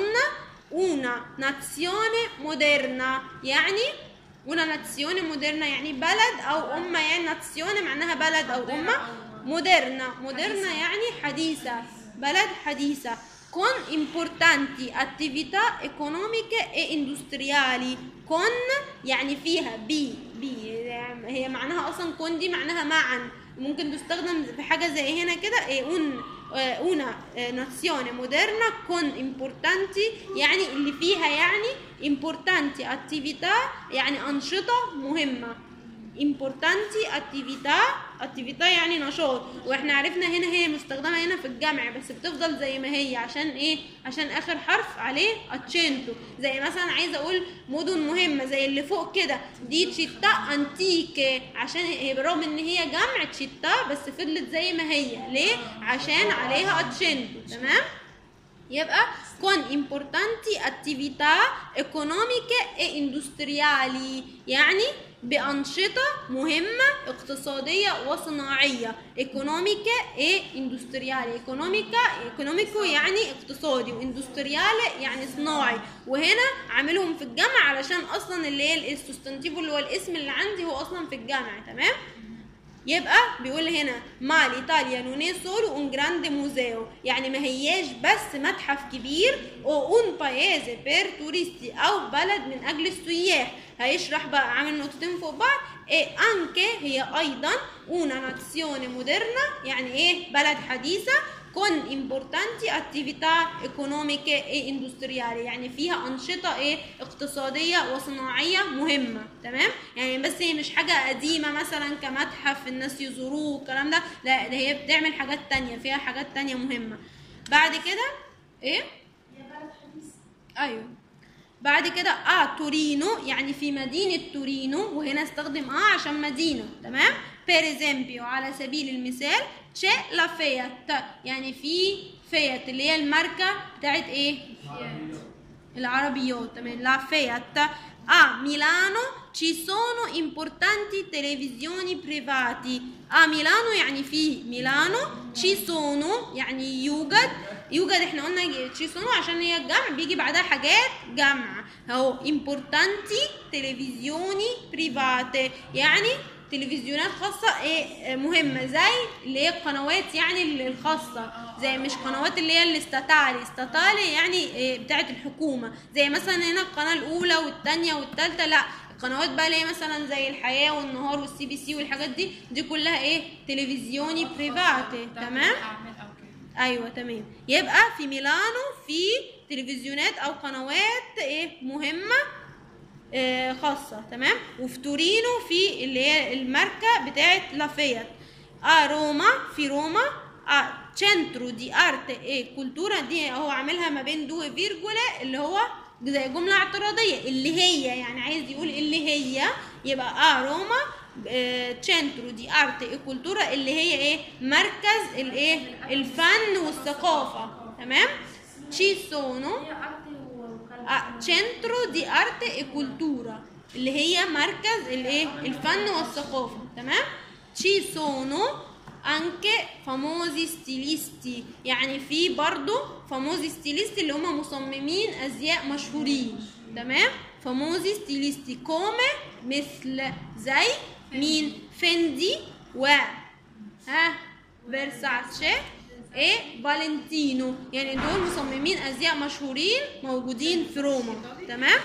una nazione moderna يعني una nazione moderna يعني بلد او امه يعني nazione معناها بلد او امه moderna moderna يعني حديثه بلد حديثه con importanti attività economiche e industriali con يعني فيها بي بي هي معناها اصلا كون دي معناها معا ممكن تستخدم في حاجه زي هنا كده إيه un eh, una eh, nazione moderna con importanti يعني اللي فيها يعني importanti attività يعني أنشطة مهمة importanti attività attività يعني نشاط واحنا عرفنا هنا هي مستخدمة هنا في الجمع بس بتفضل زي ما هي عشان ايه عشان اخر حرف عليه اتشنتو زي مثلا عايزه اقول مدن مهمه زي اللي فوق كده دي تشيتا انتيك عشان هي بالرغم ان هي جمع تشيتا بس فضلت زي ما هي ليه عشان عليها اتشنتو تمام يبقى con importanti attività economiche e industriali يعني بأنشطة مهمة اقتصادية وصناعية economiche e industriali economica economico يعني اقتصادي واندستريال يعني صناعي وهنا عاملهم في الجمع علشان اصلا اللي هي السوستنتيفو اللي هو الاسم اللي عندي هو اصلا في الجمع تمام يبقى بيقول هنا ما l'Italia non è solo un grande museo يعني ما هياش بس متحف كبير او un paese per turisti او بلد من اجل السياح هيشرح بقى عامل نقطتين فوق بعض e anche هي ايضا una nazione moderna يعني ايه بلد حديثه con importanti attività economiche e industriali يعني فيها أنشطة إيه اقتصادية وصناعية مهمة تمام يعني بس هي مش حاجة قديمة مثلا كمتحف الناس يزوروه الكلام ده لا ده هي بتعمل حاجات تانية فيها حاجات تانية مهمة بعد كده إيه أيوه بعد كده اه تورينو يعني في مدينة تورينو وهنا استخدم اه عشان مدينة تمام per esempio على سبيل المثال c'è la Fiat يعني في فيات اللي هي الماركة بتاعت ايه العربيات تمام لا فيات a Milano ci sono importanti televisioni privati a Milano يعني في ميلانو ci sono يعني يوجد يوجد احنا قلنا ci sono عشان هي الجمع بيجي بعدها حاجات جمع اهو importanti televisioni private يعني تلفزيونات خاصة ايه مهمة زي اللي هي القنوات يعني الخاصة زي مش قنوات اللي هي الاستاتالي استاتالي يعني إيه بتاعت الحكومة زي مثلا هنا القناة الأولى والتانية والتالتة لا القنوات بقى اللي هي مثلا زي الحياة والنهار والسي بي سي والحاجات دي دي كلها ايه تلفزيوني بريفاتي تمام ايوه تمام يبقى في ميلانو في تلفزيونات او قنوات ايه مهمه آه خاصة تمام وفي تورينو في اللي هي الماركة بتاعت لافيات اه روما في روما اه centro di arte e cultura دي هو عاملها ما بين دو فيرجولا اللي هو زي جملة اعتراضية اللي هي يعني عايز يقول اللي هي يبقى اه روما آه centro di arte e cultura اللي هي ايه مركز الايه الفن والثقافة تمام ci sono آه centro di arte e cultura اللي هي مركز الايه الفن والثقافة تمام ci sono anche famosi stilisti يعني في برضو famosi stilisti اللي هم مصممين ازياء مشهورين تمام famosi stilisti come مثل زي مين فندي و ها فيرساتشي ايه فالنتينو يعني دول مصممين ازياء مشهورين موجودين في روما تمام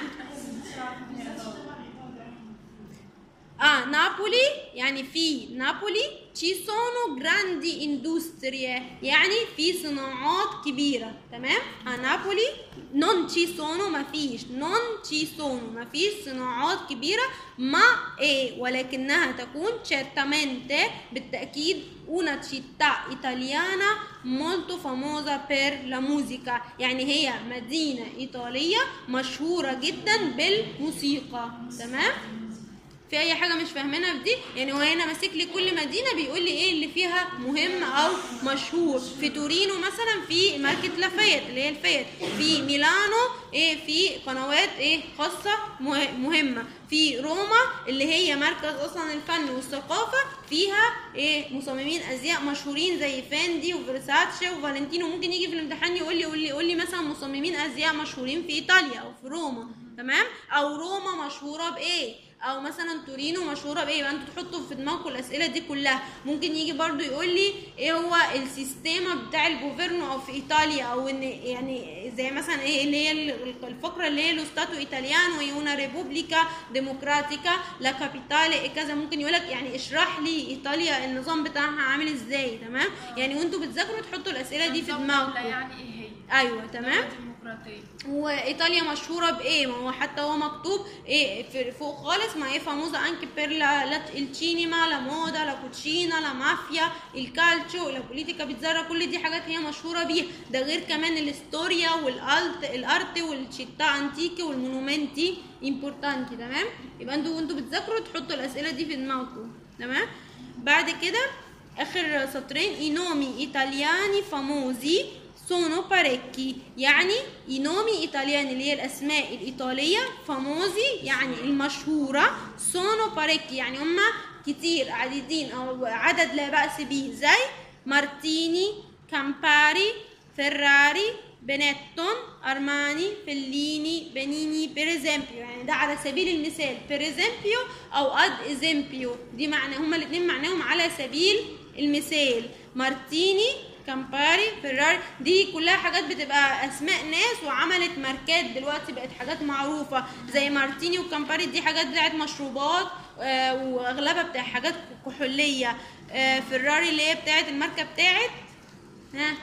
اه نابولي يعني في نابولي ci sono grandi industrie يعني في صناعات كبيرة تمام a نابولي non ci sono ما فيش non ci sono ما فيش صناعات كبيرة ما ايه ولكنها تكون certamente بالتأكيد una città italiana molto famosa per la musica يعني هي مدينة إيطالية مشهورة جدا بالموسيقى تمام في اي حاجه مش فاهمينها في دي يعني هو هنا ماسك لي كل مدينه بيقول لي ايه اللي فيها مهم او مشهور في تورينو مثلا في ماركه لافيت اللي هي الفيت في ميلانو ايه في قنوات ايه خاصه مه- مهمه في روما اللي هي مركز اصلا الفن والثقافه فيها ايه مصممين ازياء مشهورين زي فاندي وفيرساتشي وفالنتينو ممكن يجي في الامتحان يقول لي يقول لي يقول لي مثلا مصممين ازياء مشهورين في ايطاليا او في روما تمام او روما مشهوره بايه او مثلا تورينو مشهوره بايه يبقى انتوا تحطوا في دماغكم الاسئله دي كلها ممكن يجي برضو يقول لي ايه هو السيستيما بتاع الجوفرنو او في ايطاليا او ان يعني زي مثلا ايه اللي هي ال- الفقره اللي هي لو ستاتو ايطاليانو يونا ريبوبليكا ديموكراتيكا لا كابيتالي إيه كذا ممكن يقول لك يعني اشرح لي ايطاليا النظام بتاعها عامل ازاي تمام يعني وانتوا بتذاكروا تحطوا الاسئله دي في نظام دماغكم دولة يعني ايه هي ايوه تمام ديمقراطية وايطاليا مشهوره بايه ما هو حتى هو مكتوب ايه في فوق خالص ما هي فاموزا انكي بير لا لا السينما لا مودا لا كوتشينا لا مافيا الكالتشو لا بوليتيكا بيتزارا كل دي حاجات هي مشهوره بيها ده غير كمان الاستوريا والالت الارت والشيتا انتيكي والمونومنتي امبورتانتي تمام يبقى انتوا وانتوا بتذاكروا تحطوا الاسئله دي في دماغكم تمام بعد كده اخر سطرين اينومي ايطالياني فاموزي sono parecchi يعني i nomi italiani اللي هي الأسماء الإيطالية famosi يعني المشهورة sono parecchi يعني هما كتير عديدين أو عدد لا بأس به زي مارتيني كامباري فيراري بنيتون أرماني فيليني بنيني بير esempio يعني ده على سبيل المثال بير esempio أو ad esempio دي معنى هما الاتنين معناهم على سبيل المثال مارتيني كامباري فيراري دي كلها حاجات بتبقى اسماء ناس وعملت ماركات دلوقتي بقت حاجات معروفه زي مارتيني وكامباري دي حاجات بتاعت مشروبات آه، واغلبها بتاع حاجات كحوليه آه، فيراري اللي هي بتاعت الماركه بتاعت ها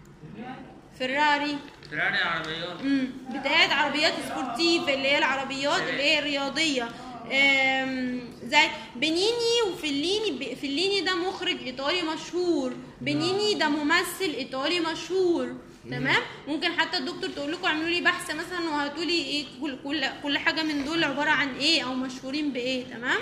فيراري فراري عربيات امم بتاعت عربيات سبورتيف اللي هي العربيات اللي هي الرياضيه آم، زي بنيني وفليني ب- فليني ده مخرج ايطالي مشهور بنيني ده ممثل ايطالي مشهور تمام ممكن حتى الدكتور تقول لكم اعملوا لي بحث مثلا وهاتوا لي ايه كل كل كل حاجه من دول عباره عن ايه او مشهورين بايه تمام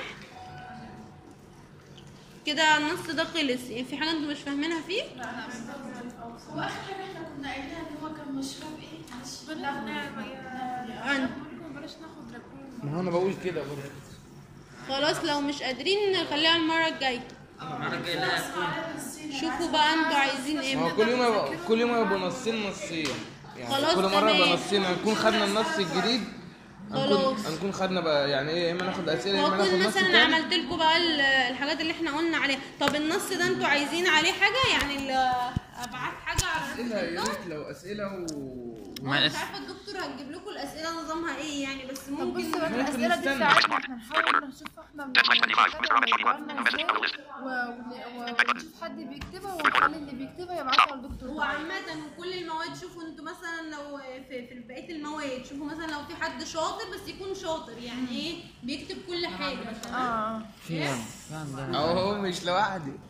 كده النص ده خلص يعني في حاجه انتوا مش فاهمينها فيه واخر حاجه احنا كنا قايلينها ان هو كان مشهور بايه؟ معلش عن- بلاش ناخد ركون ما هو انا بقول كده برضه خلاص لو مش قادرين نخليها المره الجايه المره الجايه لا هتكون شوفوا بقى انتوا عايزين ايه ما هو كل يوم يبقى كل يوم يبقى نصين نصين يعني خلاص كل مره تمام. يبقى نصين هنكون خدنا النص الجديد هنكون خلاص. هنكون خدنا بقى يعني ايه يا اما ناخد اسئله يا اما واكون ناخد نص مثلا تاني عملت لكم بقى ال- الحاجات اللي احنا قلنا عليها طب النص ده انتوا عايزين عليه حاجه يعني ال- ابعت حاجه على اسئله يا ريت لو اسئله و ما مش أس- عارفه الدكتور هتجيب لكم الاسئله نظامها ايه يعني بس طب ممكن بص بقى ممكن الاسئله دي نستنى. بتاعتنا احنا نحاول نشوف احنا ونشوف حد بيكتبها ونخلي اللي بيكتبها يبعتها للدكتور هو عامة وكل المواد شوفوا انتوا مثلا لو في, في بقية المواد شوفوا مثلا لو في حد شاطر بس يكون شاطر يعني ايه بيكتب كل حاجة اه في في عندنا اهو مش لوحدي